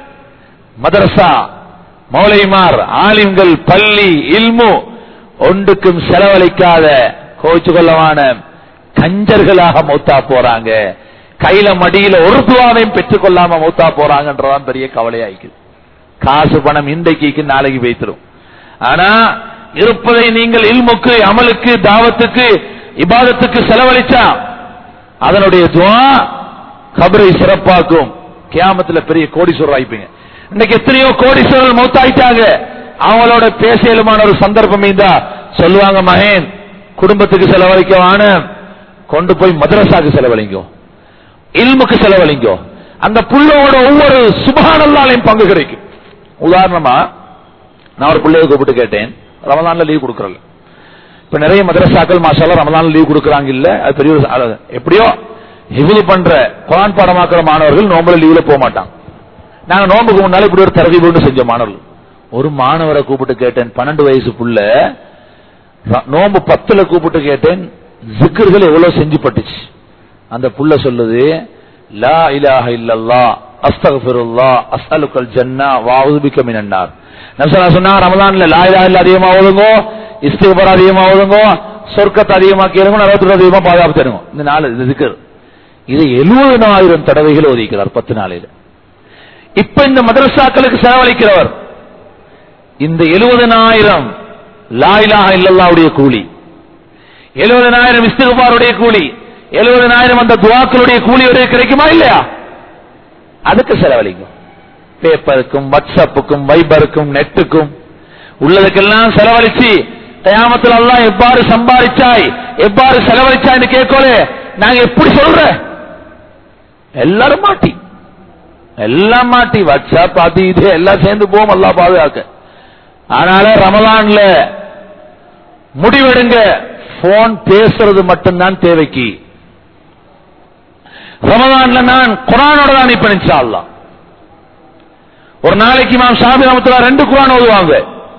மதரசா மௌலைமார் ஆலிம்கள் பள்ளி இல்மு ஒன்றுக்கும் செலவழிக்காத கோச்சு கொள்ளவான கஞ்சர்களாக மௌத்தா போறாங்க கையில மடியில ஒரு துவாவையும் பெற்றுக் கொள்ளாம மௌத்தா போறாங்கன்றதான் பெரிய கவலையாயிக்குது காசு பணம் இன்றைக்கு நாளைக்கு வைத்திரும் ஆனா இருப்பதை நீங்கள் இல்முக்கு அமலுக்கு தாவத்துக்கு இபாதத்துக்கு செலவழிச்சா அதனுடைய துவா கபரை சிறப்பாக்கும் கியாமத்துல பெரிய கோடீஸ்வரர் ஆயிப்பீங்க இன்னைக்கு எத்தனையோ கோடீஸ்வரர்கள் மௌத்தாயிட்டாங்க அவங்களோட பேசலுமான ஒரு சந்தர்ப்பம் இருந்தா சொல்லுவாங்க மகேன் குடும்பத்துக்கு செலவழிக்கவான கொண்டு போய் மதரசாக்கு செலவழிங்கோ இல்முக்கு செலவழிங்கோ அந்த புள்ளோட ஒவ்வொரு சுபகானல்லாலையும் பங்கு கிடைக்கும் உதாரணமா நான் ஒரு பிள்ளைய கூப்பிட்டு கேட்டேன் ரமதான்ல லீவ் கொடுக்கறல இப்ப நிறைய மதரசாக்கள் மாஷால ரமதான்ல லீவ் கொடுக்கறாங்க இல்ல அது பெரிய ஒரு- அது எப்படியோ ஹிஃபுல் பண்ற குரான் பாடமாக்குற மாணவர்கள் நோம்புல லீவ்ல போக மாட்டாங்க நாங்க நோம்புக்கு முன்னால இப்படி ஒரு தரகீபு செஞ்ச மாணவர்கள் ஒரு மாணவரை கூப்பிட்டு கேட்டேன் பன்னெண்டு வயசு புள்ள ர- நோம்பு பத்துல கூப்பிட்டு கேட்டேன் ஜிக்கர்கள் எவ்வளவு செஞ்சு பட்டுச்சு அந்த புள்ள சொல்லுது லா இலாஹ இல்லல்லா அஸ்தக்ஃபிருல்லா அஸ்அலுக்கல் ஜன்னா வஅஊது பிக மினன் நார் நபிசல்லா சொன்னா ரமலான்ல லா இலாஹ இல்ல அதிகமா ஓதுங்கோ இஸ்திக்பார் அதிகமா ஓதுங்கோ சொர்க்கத்தை அதிகமா கேளுங்க நரகத்துல அதிகமா பாதுகாப்பு தருங்க இந்த நாலு இது zikr. இது எழுபதாயிரம் தடவைகள் ஓதிக்கிறார் பத்து நாளையில இப்ப இந்த மதரசாக்களுக்கு செலவழிக்கிறவர் இந்த எழுபதனாயிரம் லாயிலாக இல்லல்லாவுடைய கூலி எழுபதனாயிரம் இஸ்திகுபாருடைய கூலி எழுபதனாயிரம் அந்த துவாக்களுடைய கூலி ஒரு கிடைக்குமா இல்லையா அதுக்கு செலவழிங்க பேப்பருக்கும் வாட்ஸ்அப்புக்கும் வைபருக்கும் நெட்டுக்கும் உள்ளதுக்கெல்லாம் செலவழிச்சு தயாமத்தில் எல்லாம் எவ்வாறு சம்பாதிச்சாய் எவ்வாறு செலவழிச்சாய்னு கேட்கலே நாங்க எப்படி சொல்ற எல்லாரும் மாட்டி எல்லாம் மாட்டி வாட்ஸ்அப் அது இது எல்லாம் சேர்ந்து போவோம் அல்லா பாதுகாக்க அதனால ரமலான்ல முடிவெடுங்க போன் பேசுறது மட்டும்தான் தேவைக்கு ரமலான்ல நான் குரானோட தான் இப்ப நிச்சா அல்லாஹ் ஒரு நாளைக்கு இமாம் ஷாபி ரஹமத்துல்லா ரெண்டு குரான் ஓதுவாங்க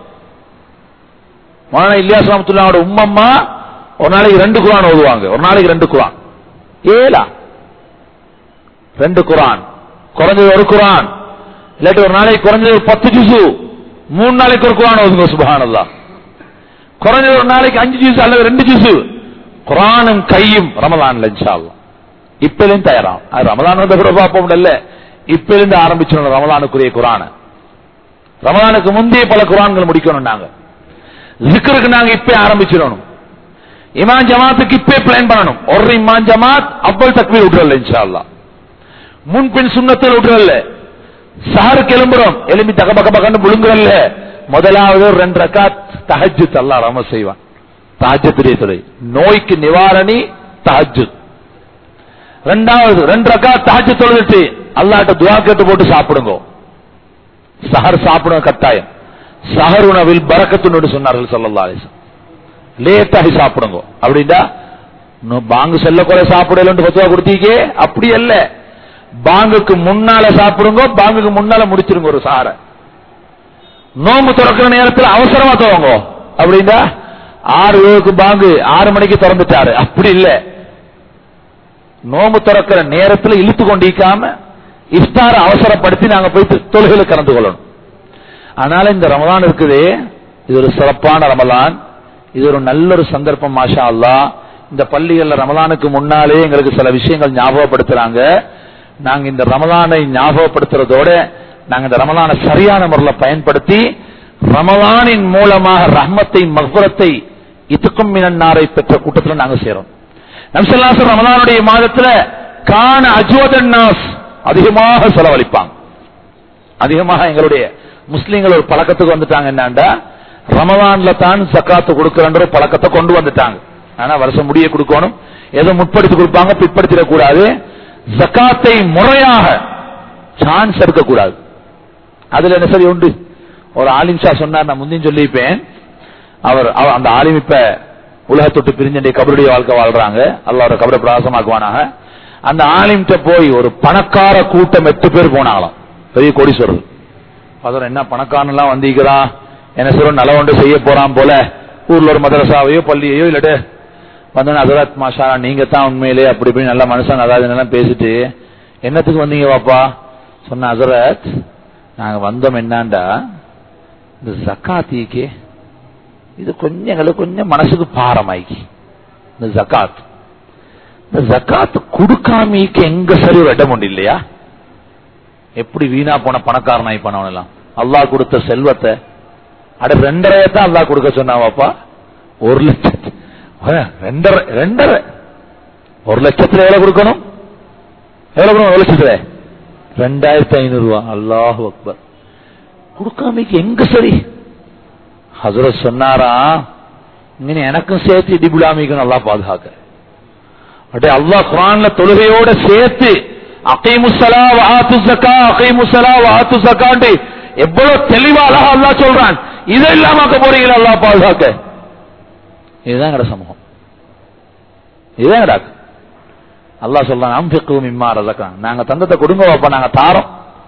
மௌலானா இலியாஸ் ரஹமத்துல்லாவோட உம்மம்மா ஒரு நாளைக்கு ரெண்டு குரான் ஓதுவாங்க ஒரு நாளைக்கு ரெண்டு குரான் ஏலா ரெண்டு குரான் குறைஞ்சது ஒரு குரான் இல்லாட்டி ஒரு நாளைக்கு குறைஞ்சது ஒரு பத்து ஜூசு மூணு நாளைக்கு ஒரு குரான் ஓதுங்க சுபஹானல்லா குறைஞ்சது ஒரு நாளைக்கு அஞ்சு ஜூஸ் அல்லது ரெண்டு ஜூஸ் குரானும் கையும் ரமலான்ல இன்ஷா அல்லாஹ் இப்பலேருந்து தயாராம் அது ரமலான் வந்த கூட பார்ப்போம் இல்ல இப்பலேருந்து ஆரம்பிச்சிடணும் ரமலானுக்குரிய குரான ரமலானுக்கு முந்தைய பல குரான்கள் முடிக்கணும் நாங்க ஜிக்கருக்கு நாங்க இப்பே ஆரம்பிச்சிடணும் இமான் ஜமாத்துக்கு இப்பே பிளான் பண்ணணும் ஒரு இமான் ஜமாத் அவ்வளவு தக்வீர் விட்டுறல இன்ஷா அல்லாஹ் முன்பின் சுண்ணத்தில் விட்டுறல சாரு கிளம்புறோம் எலும்பி தக பக்க பக்கன்னு முழுங்குறல்ல முதலாவது ஒரு ரெண்டு ரக்காத் தஹஜ்ஜுத் அல்லாஹ் ரம செய்வான் தஹஜ்ஜுடைய துறை நோய்க்கு நிவாரணி தஹஜ்ஜுத் ரெண்டாவது ரெண்டு ரக்கா தாஜ் தொழுதுட்டு அல்லாட்ட துவா கேட்டு போட்டு சாப்பிடுங்க சஹர் சாப்பிடுங்க கட்டாயம் சஹர் உணவில் பறக்கத்துன்னு சொன்னார்கள் சல்லல்லா அலிஸ்லாம் லேட்டாகி சாப்பிடுங்க அப்படின்னா இன்னும் பாங்கு செல்ல கூட சாப்பிடலன்னு பத்துவா கொடுத்தீங்க அப்படி அல்ல பாங்குக்கு முன்னால சாப்பிடுங்க பாங்குக்கு முன்னால முடிச்சிருங்க ஒரு சாரை நோம்பு திறக்கிற நேரத்தில் அவசரமா துவங்க அப்படின்னா ஆறு ஏழுக்கு பாங்கு ஆறு மணிக்கு திறந்துட்டாரு அப்படி இல்லை நோம்பு திறக்கிற நேரத்தில் இழுத்து கொண்டிருக்காம இஃப்தார அவசரப்படுத்தி நாங்க போய் தொழுகையில கலந்து கொள்ளணும் அதனால இந்த ரமலான் இருக்குதே இது ஒரு சிறப்பான ரமலான் இது ஒரு நல்ல ஒரு சந்தர்ப்பம் மாஷா அல்லாஹ் இந்த பள்ளிகள்ல ரமலானுக்கு முன்னாலே எங்களுக்கு சில விஷயங்கள் ஞாபகப்படுத்துறாங்க நாங்க இந்த ரமலானை ஞாபகப்படுத்துறதோட நாங்க இந்த ரமலானை சரியான முறையில் பயன்படுத்தி ரமலானின் மூலமாக ரஹ்மத்தை மக்பரத்தை இதுக்கும் மினன்னாரை பெற்ற கூட்டத்தில் நாங்க சேரோம் நம்சல்லாசர் ரமலானுடைய மாதத்துல கான அஜோதன் நாஸ் அதிகமாக செலவழிப்பாங்க அதிகமாக எங்களுடைய முஸ்லீம்கள் ஒரு பழக்கத்துக்கு வந்துட்டாங்க என்னண்டா ரமலான்ல தான் சக்காத்து கொடுக்கறன்ற ஒரு பழக்கத்தை கொண்டு வந்துட்டாங்க ஆனா வருஷம் முடிய கொடுக்கணும் ஏதோ முற்படுத்தி கொடுப்பாங்க பிற்படுத்திடக் கூடாது ஜக்காத்தை முறையாக சான்ஸ் எடுக்கக்கூடாது அதுல என்ன சரி உண்டு ஒரு ஆலிம் ஷா சொன்னார் நான் முந்தியும் சொல்லியிருப்பேன் அவர் அவர் அந்த ஆலிம் இப்ப உலகத்தொட்டு பிரிஞ்ச கபருடைய வாழ்க்கை வாழ்றாங்க அல்லாவோட கபரை பிரகாசமாக்குவானாக அந்த ஆலிம்கிட்ட போய் ஒரு பணக்கார கூட்டம் எட்டு பேர் போனாங்களாம் பெரிய கோடீஸ்வரர் அதோட என்ன பணக்காரன்லாம் வந்திருக்கிறான் என்ன சொல்ற நல ஒன்று செய்ய போறான் போல ஊர்ல ஒரு மதரசாவையோ பள்ளியையோ இல்லட்டு வந்தோன்னு அதரத் மாஷா நீங்க தான் உண்மையிலே அப்படி இப்படி நல்ல மனுஷன் அதாவது என்னெல்லாம் பேசிட்டு என்னத்துக்கு வந்தீங்க பாப்பா சொன்ன அசரத் நாங்க வந்தோம் என்னாண்டா இந்த ஜக்காத்திக்கே இது கொஞ்சம் எங்களுக்கு கொஞ்சம் மனசுக்கு பாரமாய்க்கு இந்த ஜக்காத் இந்த ஜக்காத் கொடுக்காமிக்கு எங்க சரி ஒரு இடம் உண்டு இல்லையா எப்படி வீணா போன பணக்காரனாய் பண்ணவனெல்லாம் அல்லாஹ் கொடுத்த செல்வத்தை அட ரெண்டரை தான் அல்லாஹ் கொடுக்க சொன்னாவாப்பா ஒரு லட்சத்து அஹ், ரெண்டரை ரெண்டரை ஒரு லட்சத்துல எவ்வளவு கொடுக்கணும் எவ்வளவு கொடுக்கணும் ஒரு லட்சத்துல ரெண்டாயிரத்தி ஐநூறு ரூபா அல்லாஹ் அக்பர் கொடுக்காமிக்கு எங்க சரி ஹசரத் சொன்னாரா இங்க எனக்கும் சேர்த்து இடிபுலாமிக்கும் நல்லா பாதுகாக்க அப்படியே அல்லாஹ் குரான்ல தொழுகையோட சேர்த்து அகைமுசலா வஹாத்து ஜக்கா அகைமுசலா வஹாத்து ஜக்காண்டு எவ்வளவு தெளிவா அழகா அல்லாஹ் சொல்றான் இதை இல்லாம ஆக்க போறீங்களா அல்லாஹ் பாதுகாக்க இதுதான் எங்கட சமூகம் இதுதான் எங்கடா அல்லாஹ் சொல்றான் அம்பிக்கு மிம்மா ரதக்கான் நாங்க தந்தத்தை கொடுங்க வாப்பா நாங்க தாரோம்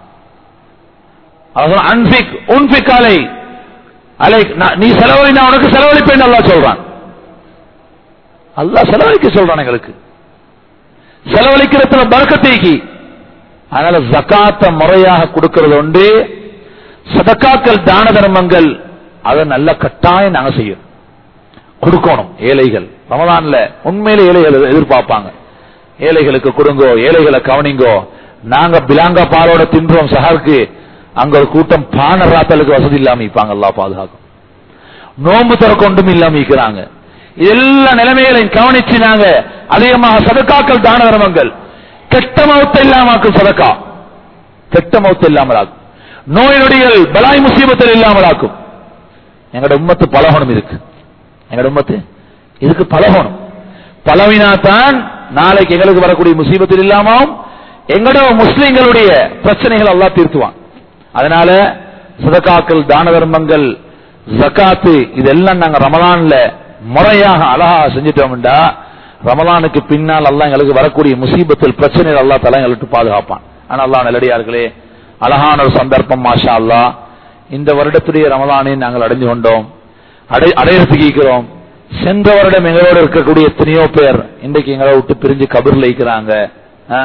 அவர் சொல்றான், அன்பிக் உன்பிக் அலை அலை நான் நீ செலவழி நான் உனக்கு செலவழிப்பேன் அல்லாஹ் சொல்றான் அல்லாஹ் செலவழிக்க சொல்றான் எங்களுக்கு செலவழிக்கிறதுல பறக்கத்தேக்கி அதனால ஜக்காத்த முறையாக கொடுக்கிறது உண்டு சதக்காக்கள் தான தர்மங்கள் அதை நல்ல கட்டாயம் நாங்க செய்யும் கொடுக்கணும் ஏழைகள் ரமதான்ல உண்மையில ஏழைகள் எதிர்பார்ப்பாங்க ஏழைகளுக்கு கொடுங்கோ ஏழைகளை கவனிங்கோ நாங்க பிலாங்கா பாலோட தின்றோம் சஹருக்கு அங்க ஒரு கூட்டம் பான ராத்தலுக்கு வசதி இல்லாம இருப்பாங்க எல்லாம் பாதுகாக்கும் நோன்பு திறக்க ஒன்றும் இல்லாம இருக்கிறாங்க எல்லா நிலைமைகளையும் கவனிச்சு நாங்க அதிகமாக சதக்காக்கள் தான தர்மங்கள் கெட்ட மௌத்த இல்லாமக்கும் சதக்கா கெட்ட மௌத்த இல்லாமலாக்கும் நோய் நொடிகள் பலாய் முசீபத்தில் இல்லாமலாக்கும் எங்கட உம்மத்து பலகோணம் இருக்கு எங்கட உம்மத்து இதுக்கு பலகோணம் பலவினாத்தான் நாளைக்கு எங்களுக்கு வரக்கூடிய முசீபத்தில் இல்லாமல் எங்கட முஸ்லிம்களுடைய பிரச்சனைகள் எல்லாம் தீர்த்துவான் அதனால சதக்காக்கள் தான தர்மங்கள் ஜக்காத்து இதெல்லாம் நாங்க ரமலான்ல முறையாக அழகா செஞ்சிட்டோம்டா ரமலானுக்கு பின்னால் அல்லாஹ் எங்களுக்கு வரக்கூடிய முசீபத்தில் பிரச்சனைகள் அல்லா தலா எங்களுக்கு பாதுகாப்பான் ஆனா அல்லாஹ் நல்லடியார்களே அழகான ஒரு சந்தர்ப்பம் மாஷா அல்லாஹ் இந்த வருடத்துடைய ரமலானை நாங்கள் அடைஞ்சு கொண்டோம் அடை அடையறதுக்கு இருக்கிறோம் சென்ற வருடம் எங்களோட இருக்கக்கூடிய எத்தனையோ பேர் இன்றைக்கு எங்களை விட்டு பிரிஞ்சு கபர்ல இருக்கிறாங்க ஆ?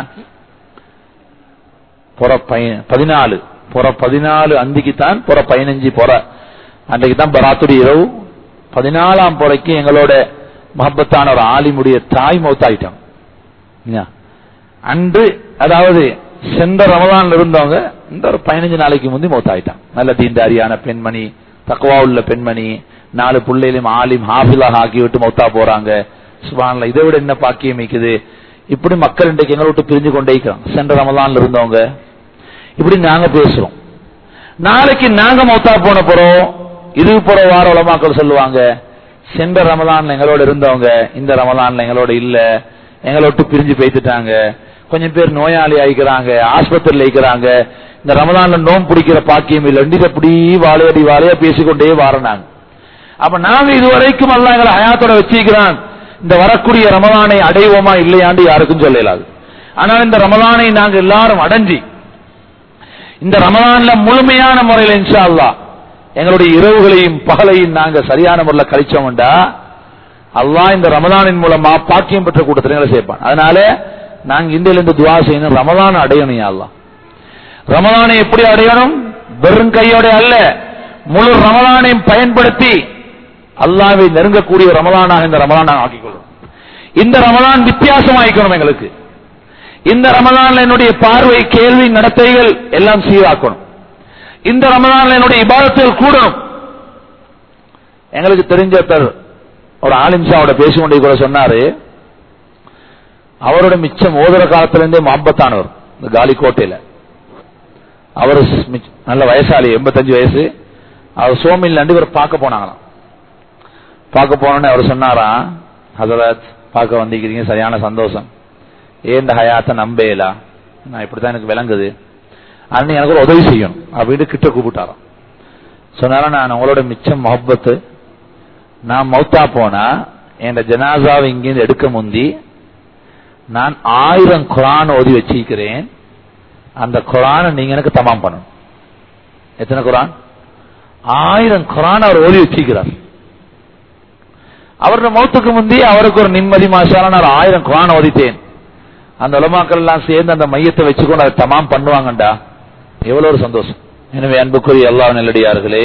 புற பய- பதினாலு புற பதினாலு அந்திக்கு தான் புற பதினஞ்சு புற அன்றைக்கு தான் பராத்துடைய இரவு பதினாலாம் புறைக்கு எங்களோட மஹப்பத்தான ஒரு ஆலிமுடைய தாய் மௌத்தாயிட்டோம் என்ன? அன்று அதாவது சென்ற ரமலான்ல இருந்தவங்க இந்த ஒரு பதினஞ்சு நாளைக்கு முந்தி மௌத்தாயிட்டான் நல்ல தீண்டாரியான பெண்மணி தக்குவா உள்ள பெண்மணி நாலு பிள்ளையிலும் ஆலிம் ஹாஃபிலாக ஆக்கி விட்டு மௌத்தா போறாங்க சுபான்ல இதை விட என்ன பாக்கியம் இருக்குது இப்படி மக்கள் இன்றைக்கு எங்களை விட்டு பிரிஞ்சு கொண்டே இருக்கிறாங்க சென்ற ரமலான்ல இருந்தவங்க இப்படி நாங்க பேசுறோம் நாளைக்கு நாங்க மௌத்தா போன போறோம் இது போற வார உலமாக்கள் சொல்லுவாங்க சென்ற ரமலான்ல எங்களோட இருந்தவங்க இந்த ரமலான்ல எங்களோட இல்ல எங்களை விட்டு பிரிஞ்சு பேசிட்டாங்க கொஞ்சம் பேர் நோயாளி ஆயிக்கிறாங்க ஆஸ்பத்திரியில் இருக்கிறாங்க இந்த ரமலான்ல நோம் பிடிக்கிற பாக்கியம் இல்லை இதை இப்படி வாழையடி வாழையா பேசிக்கொண்டே வாரணாங்க அப்ப நாங்க இதுவரைக்கும் அல்ல எங்களை ஹயாத்தோட வச்சிருக்கிறான் இந்த வரக்கூடிய ரமலானை அடைவோமா இல்லையாண்டு யாருக்கும் சொல்லலாது ஆனால் இந்த ரமலானை நாங்க எல்லாரும் அடைஞ்சி இந்த ரமலான்ல முழுமையான முறையில் இன்ஷா அல்லாஹ் எங்களுடைய இரவுகளையும் பகலையும் நாங்க சரியான முறையில் கழிச்சோம்டா அல்லாஹ் இந்த ரமலானின் மூலமா பாக்கியம் பெற்ற கூட்டத்தில் எங்களை சேர்ப்பான் அதனால நாங்க இந்தியில இருந்து துவா செய்யணும் ரமலான் அடையணும் யா அல்லாஹ் ரமலானை எப்படி அடையணும் வெறும் கையோட அல்ல முழு ரமலானையும் பயன்படுத்தி அல்லாவை நெருங்கக்கூடிய ரமலானாக இந்த ரமலானாக ஆக்கிக்கொள்ளும் இந்த ரமலான் வித்தியாசமாக்கணும் எங்களுக்கு இந்த ரமலான்ல என்னுடைய பார்வை கேள்வி நடத்தைகள் எல்லாம் சீராக்கணும் இந்த ரமலான்ல என்னுடைய இபாதத்துகள் கூடணும் எங்களுக்கு தெரிஞ்ச ஒருத்தர் ஒரு ஆலிம்சாவோட பேசிக்கொண்டே கூட சொன்னாரு அவரோட மிச்சம் ஓதுற காலத்துல இருந்தே மாம்பத்தானவர் இந்த காலிக்கோட்டையில அவர் மிச்ச- நல்ல வயசாளி எண்பத்தஞ்சு வயசு அவர் சோமில் நண்டு இவர் பார்க்க போனாங்களாம் பார்க்க போனோன்னு அவர் சொன்னாராம் ஹசரத் பார்க்க வந்திருக்கிறீங்க சரியான சந்தோஷம் ஏன் இந்த ஹயாத்தை நம்பேலா நான் இப்படித்தான் எனக்கு விளங்குது அண்ணன் எனக்கு ஒரு உதவி செய்யணும் அப்படின்னு கிட்ட கூப்பிட்டாராம் சொன்னாரா நான் உங்களோட மிச்சம் மொஹப்பத்து நான் மௌத்தா போனா என் ஜனாசாவை இங்கிருந்து எடுக்க முந்தி நான் ஆயிரம் குரான் ஓதி வச்சிருக்கிறேன் அந்த குரானை நீங்க எனக்கு தமாம் பண்ணணும் எத்தனை குரான் ஆயிரம் குரான் அவர் ஓதி வச்சிருக்கிறார் அவரோட மௌத்துக்கு முந்தி அவருக்கு ஒரு நிம்மதி மாசால நான் ஆயிரம் குரான் ஓதித்தேன் அந்த உலமாக்கள் எல்லாம் சேர்ந்து அந்த மையத்தை வச்சுக்கொண்டு அதை தமாம் பண்ணுவாங்கண்டா எவ்வளவு ஒரு சந்தோஷம் எனவே அன்புக்குரிய எல்லா நல்லடியார்களே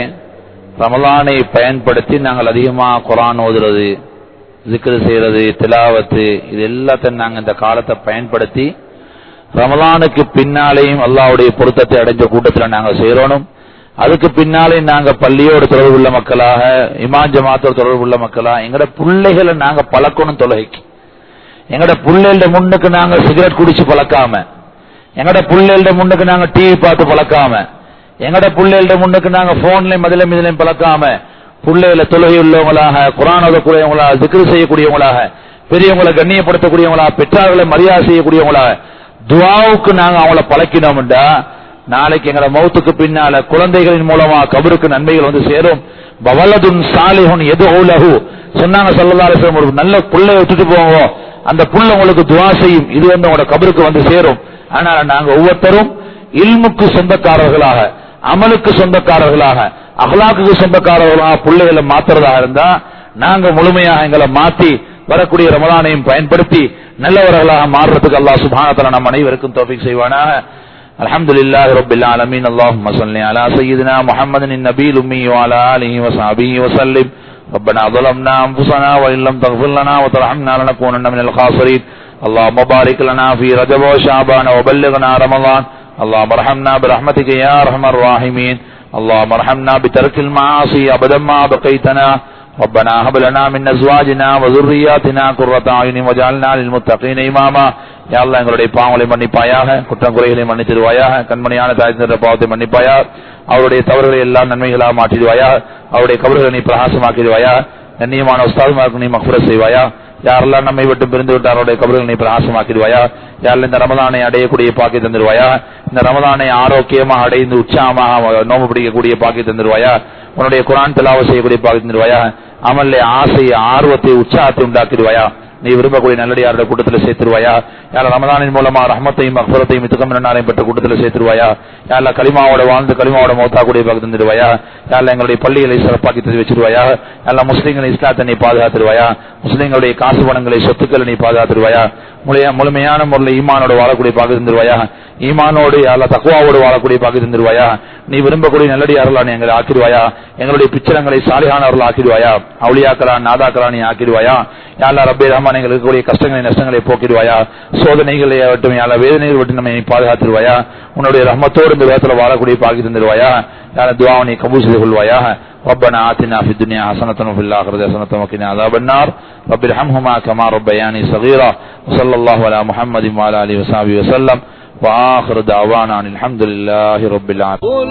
ரமலானை பயன்படுத்தி நாங்கள் அதிகமா குரான் ஓதுறது ஜிக்ரு செய்யறது திலாவத்து இது எல்லாத்தையும் நாங்க இந்த காலத்தை பயன்படுத்தி ரமலானுக்கு பின்னாலேயும் அல்லாஹ்வுடைய பொருத்தத்தை அடைஞ்ச கூட்டத்தில் நாங்க சேரணும் அதுக்கு பின்னாலே நாங்க பள்ளியோட தொடர்பு உள்ள மக்களாக இமான் ஜமாத்தோட தொடர்பு உள்ள மக்களா எங்கட பிள்ளைகளை நாங்க பழக்கணும் தொலைக்கு எங்கட பிள்ளைகள முன்னுக்கு நாங்க சிகரெட் குடிச்சு பழக்காம எங்கட பிள்ளைகள முன்னுக்கு நாங்க டிவி பார்த்து பழக்காம எங்கட பிள்ளைகள முன்னுக்கு நாங்க போன்லயும் மதிலையும் இதுலையும் பழக்காம பிள்ளைகளை தொழுகை உள்ளவங்களாக குரான் ஓதக்கூடியவங்களாக திக்ரு செய்யக்கூடியவங்களாக பெரியவங்களை கண்ணியப்படுத்தக்கூடியவங்களாக பெற்றார்களை மரியாதை செய்யக்கூடியவங்களாக துவாவுக்கு நாங்க அவங்கள பழக்கினோம்டா நாளைக்கு எங்களோட மௌத்துக்கு பின்னால குழந்தைகளின் மூலமா கபருக்கு நன்மைகள் வந்து சேரும் பவலதுன் சாலிஹுன் எது லஹு சொன்னாங்க சல்லல்லாஹு அலைஹி வஸல்லம், ஒரு நல்ல புள்ளைய விட்டுட்டு போவோம் அந்த புள்ள உங்களுக்கு துவா செய்யும் இது வந்து உங்களோட கபருக்கு வந்து சேரும் ஆனால் நாங்க ஒவ்வொருத்தரும் இல்முக்கு சொந்தக்காரர்களாக அமலுக்கு சொந்தக்காரர்களாக அகலாக்குக்கு சொந்தக்காரர்களாக பிள்ளைகளை மாத்துறதா இருந்தா நாங்க முழுமையாக எங்களை மாத்தி வரக்கூடிய ரமலானையும் பயன்படுத்தி நல்லவர்களாக மாறுறதுக்கு அல்லாஹ் சுபானத்தல நம் அனைவருக்கும் தோஃபிக் செய்வானாக الحمد لله رب العالمين اللهم صل على سيدنا محمد النبي الأمي وعلى آله وصحبه وسلم ربنا ظلمنا أنفسنا وإن لم تغفر لنا وترحمنا لنكونن من الخاسرين اللهم بارك لنا في رجب وشعبان وبلغنا رمضان اللهم ارحمنا برحمتك يا أرحم الراحمين اللهم ارحمنا بترك المعاصي أبدا ما بقيتنا ربنا هب لنا من ازواجنا وذرياتنا قرة اعين واجعلنا للمتقين اماما யா அல்லாஹ் எங்களுடைய பாவங்களை மன்னிப்பாயாக குற்றம் குறைகளை மன்னித்திருவாயாக கண்மணியான தாய் தந்த பாவத்தை மன்னிப்பாயா அவருடைய தவறுகளை எல்லாம் நன்மைகளாக மாற்றிடுவாயா அவருடைய கபறுகளை நீ பிரகாசமாக்கிடுவாயா கண்ணியமான உஸ்தாதுமாருக்கு நீ மக்புர செய்வாயா யாரெல்லாம் நம்மை விட்டு பிரிந்து விட்டு அவருடைய கபறுகளை நீ பிரகாசமாக்கிடுவாயா யாரில் இந்த ரமலானை அடையக்கூடிய பாக்கி தந்துடுவாயா இந்த ரமலானை ஆரோக்கியமாக அடைந்து உற்சாகமாக நோம்பு பிடிக்கக்கூடிய பாக்கி தந்துடுவாயா உன்னுடைய குரான் திலாவ செய்யக்கூடிய பாக்கி தந்துடுவாயா அமல்ல ஆசையை ஆர்வத்தை உற்சாகத்தை உண்டாக்கிடுவாயா நீ விரும்பக்கூடிய நல்லடியாருடைய கூட்டத்தில் சேர்த்துருவாயா யார ரமதானின் மூலமா ரஹமத்தையும் அக்பரத்தையும் மித்துக்கம் நாளையும் பெற்ற கூட்டத்தில் சேர்த்துருவாயா யாரில் களிமாவோட வாழ்ந்து களிமாவோட மௌத்தா கூடிய பகுதி தந்துடுவாயா யாரில் எங்களுடைய பள்ளிகளை சிறப்பாக்கி தந்து வச்சிருவாயா எல்லா முஸ்லீம்களை இஸ்லாத்தை நீ பாதுகாத்துருவாயா முஸ்லீம்களுடைய காசு பணங்களை சொத்துக்களை நீ பாதுகாத்துருவாயா முழுமையா- முழுமையான முறையில் ஈமானோடு வாழக்கூடிய பாக்கு தந்துருவாயா ஈமானோடு அல்ல தக்குவாவோடு வாழக்கூடிய பாக்கு தந்துருவாயா நீ விரும்பக்கூடிய நல்லடியார்களா நீ எங்களை ஆக்கிடுவாயா எங்களுடைய பிச்சரங்களை சாலிகானவர்கள் ஆக்கிடுவாயா அவுளியாக்களா நாதாக்களா நீ ஆக்கிடுவாயா யாழ்லா ரப்பே ரஹ்மான் எங்களுக்கு இருக்கக்கூடிய கஷ்டங்களை நஷ்டங்களை போக்கிடுவாயா சோதனைகளை விட்டும் யாழ வேதனைகள் விட்டு நம்ம நீ பாதுகாத்துருவாயா உன்னுடைய ரஹ்மத்தோடு இந்த வேதத்தில் வாழக்கூடிய பாக்கி தந்துருவாயா யாழ துவாவை நீ கபூல் செய்து கொள்வாயா ربنا آتنا في الدنيا حسنة وفي الآخرة حسنة وقنا عذاب النار رب ارحمهما كما ربياني صغيرا وصلى الله على محمد وعلى آله وصحبه وسلم وآخر دعوانا عن الحمد لله رب العالمين قل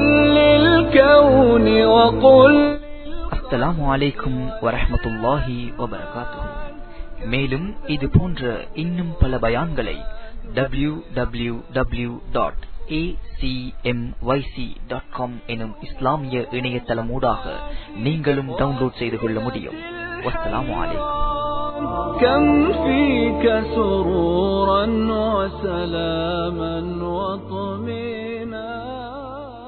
للكون وقل அஸ்ஸலாமு அலைக்கும் வரஹ்மத்துல்லாஹி வபரகாத்துஹு மேலும் இது போன்ற இன்னும் பல பயான்களை டபிள்யூ டபிள்யூ டபிள்யூ டாட் எனும் இஸ்லாமிய இணையதளமூடாக நீங்களும் டவுன்லோட் செய்து கொள்ள முடியும் வஸ்ஸலாமு அலைக்கும் كم فيك سرورا وسلاما وطمئنا